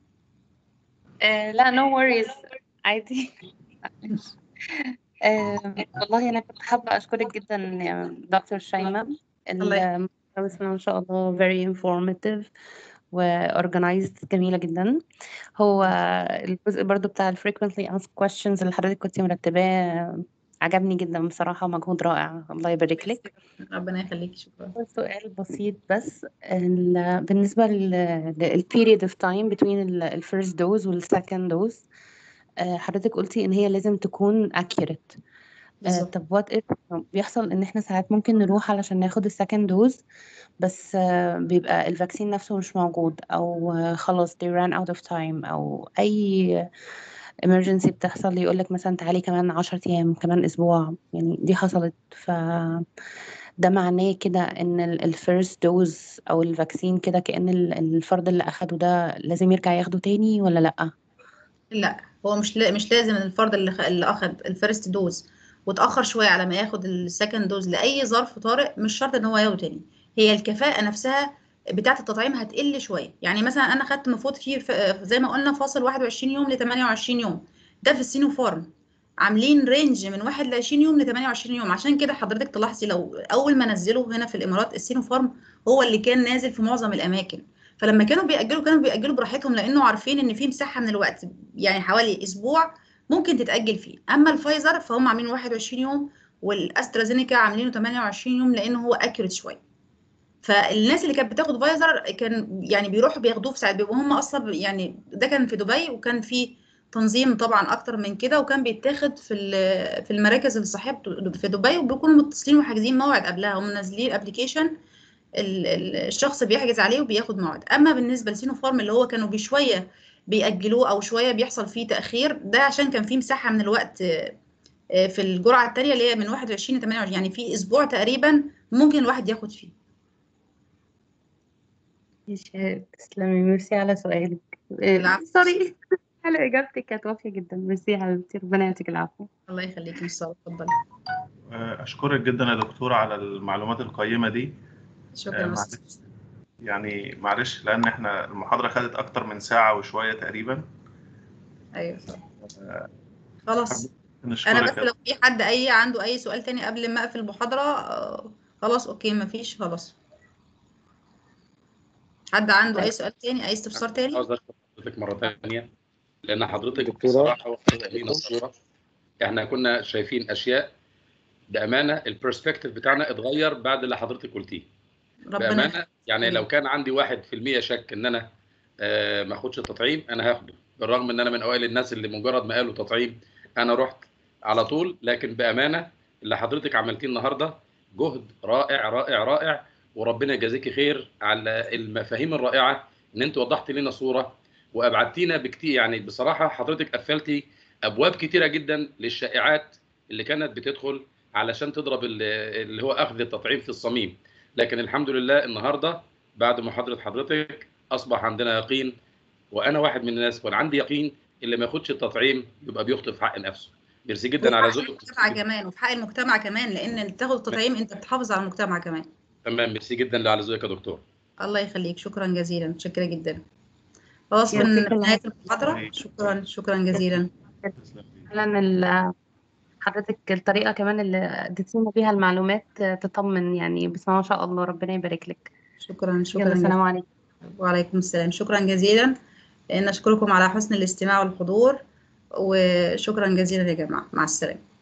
آه لا no worries عادي آه والله أنا كنت حابة أشكرك جدا يا دكتور شيماء
الله
المحاضرة ما شاء الله very informative و organized جميلة جدا هو الجزء برضو بتاع ال frequently asked questions اللي حضرتك كنت مرتباه عجبني جدا بصراحة مجهود رائع الله يبارك لك
ربنا يخليكي شكرا
سؤال بسيط بس ال- بالنسبة لل period of time between ال ال first dose وال second dose آه، حضرتك قلتي إن هي لازم تكون accurate آه،
بالظبط
طب what if بيحصل إن إحنا ساعات ممكن نروح علشان ناخد ال second dose بس آه، بيبقى الفاكسين نفسه مش موجود أو آه، خلاص they ran out of time أو أي emergency بتحصل يقولك مثلا تعالي كمان عشرة أيام كمان أسبوع يعني دي حصلت ف ده معناه كده ان الفيرست دوز او الفاكسين كده كأن ال- الفرد اللي اخده ده لازم يرجع ياخده تاني ولا لا
لا هو مش لا مش لازم الفرد اللي خ... اللي اخد الفيرست دوز واتاخر شويه على ما ياخد السكند دوز لاي ظرف طارئ مش شرط ان هو ياخده تاني هي الكفاءه نفسها بتاعه التطعيم هتقل شويه يعني مثلا انا خدت المفروض فيه ف- زي ما قلنا فاصل 21 يوم ل 28 يوم ده في السينوفارم عاملين رينج من 1 ل 20 يوم ل 28 يوم عشان كده حضرتك تلاحظي لو اول ما نزلوا هنا في الامارات السينوفارم هو اللي كان نازل في معظم الاماكن فلما كانوا بيأجلوا كانوا بيأجلوا براحتهم لانه عارفين ان في مساحه من الوقت يعني حوالي اسبوع ممكن تتأجل فيه اما الفايزر فهم عاملين 21 يوم والاسترازينيكا عاملينه 28 يوم لانه هو اكيوريت شويه فالناس اللي كانت بتاخد فايزر كان يعني بيروحوا بياخدوه في ساعات بيبقوا هم اصلا يعني ده كان في دبي وكان في تنظيم طبعا اكتر من كده وكان بيتاخد في ال- في المراكز الصحيه بت- في دبي وبيكونوا متصلين وحاجزين موعد قبلها هم منزلين ابلكيشن الشخص بيحجز عليه وبياخد موعد اما بالنسبه لسينوفارم اللي هو كانوا بشويه بيأجلوه او شويه بيحصل فيه تأخير ده عشان كان في مساحه من الوقت آه، آه، في الجرعه الثانيه اللي هي من 21 ل 28 يعني في اسبوع تقريبا ممكن الواحد ياخد فيه
ماشي تسلمي ميرسي على سؤالك إيه،
العفو.
سوري على اجابتك كانت وافية جدا ميرسي يا حبيبتي ربنا يعطيك العافية
الله يخليك مش صعب اتفضلي
آه، اشكرك جدا يا دكتوره على المعلومات القيمه دي
شكرا
آه،
يا
معلش
أستاذ.
يعني معلش لان احنا المحاضره خدت اكتر من ساعه وشويه تقريبا
ايوه صح خلاص انا
نشكرك
بس
يا
لو في حد اي عنده اي سؤال تاني قبل ما اقفل المحاضره آه، خلاص اوكي مفيش خلاص حد عنده اي سؤال تاني اي استفسار تاني
عاوز اشكر حضرتك مره ثانيه لان حضرتك
دكتورة.
بصراحه وضحت لنا الصوره احنا كنا شايفين اشياء بامانه البرسبكتيف بتاعنا اتغير بعد اللي حضرتك قلتيه
ربنا
بامانه يعني
يخليك.
لو كان عندي 1% شك ان انا آه، ما اخدش التطعيم انا هاخده بالرغم ان انا من اوائل الناس اللي مجرد ما قالوا تطعيم انا رحت على طول لكن بامانه اللي حضرتك عملتيه النهارده جهد رائع رائع رائع وربنا يجازيكي خير على المفاهيم الرائعه ان انت وضحت لنا صوره وابعدتينا بكتير يعني بصراحه حضرتك قفلتي ابواب كتيره جدا للشائعات اللي كانت بتدخل علشان تضرب ال- اللي هو اخذ التطعيم في الصميم لكن الحمد لله النهارده بعد محاضره حضرتك اصبح عندنا يقين وانا واحد من الناس وانا عندي يقين اللي ما ياخدش التطعيم يبقى بيخطئ في حق نفسه ميرسي جدا على
وفي حق
ذوقك
المجتمع كمان وفي حق المجتمع كمان لان اللي تاخد التطعيم انت بتحافظ على المجتمع كمان
تمام ميرسي جدا على ذوقك يا دكتور
الله يخليك شكرا جزيلا متشكره جدا خلاص
يا
من
شكراً.
نهايه المحاضره شكرا شكرا جزيلا
فعلا ال- حضرتك الطريقة كمان اللي اديتينا بيها المعلومات تطمن يعني بسم الله ما شاء الله ربنا يبارك لك
شكرا
يلا
شكرا
السلام عليكم
وعليكم السلام شكرا جزيلا نشكركم على حسن الاستماع والحضور وشكرا جزيلا يا جماعه مع السلامه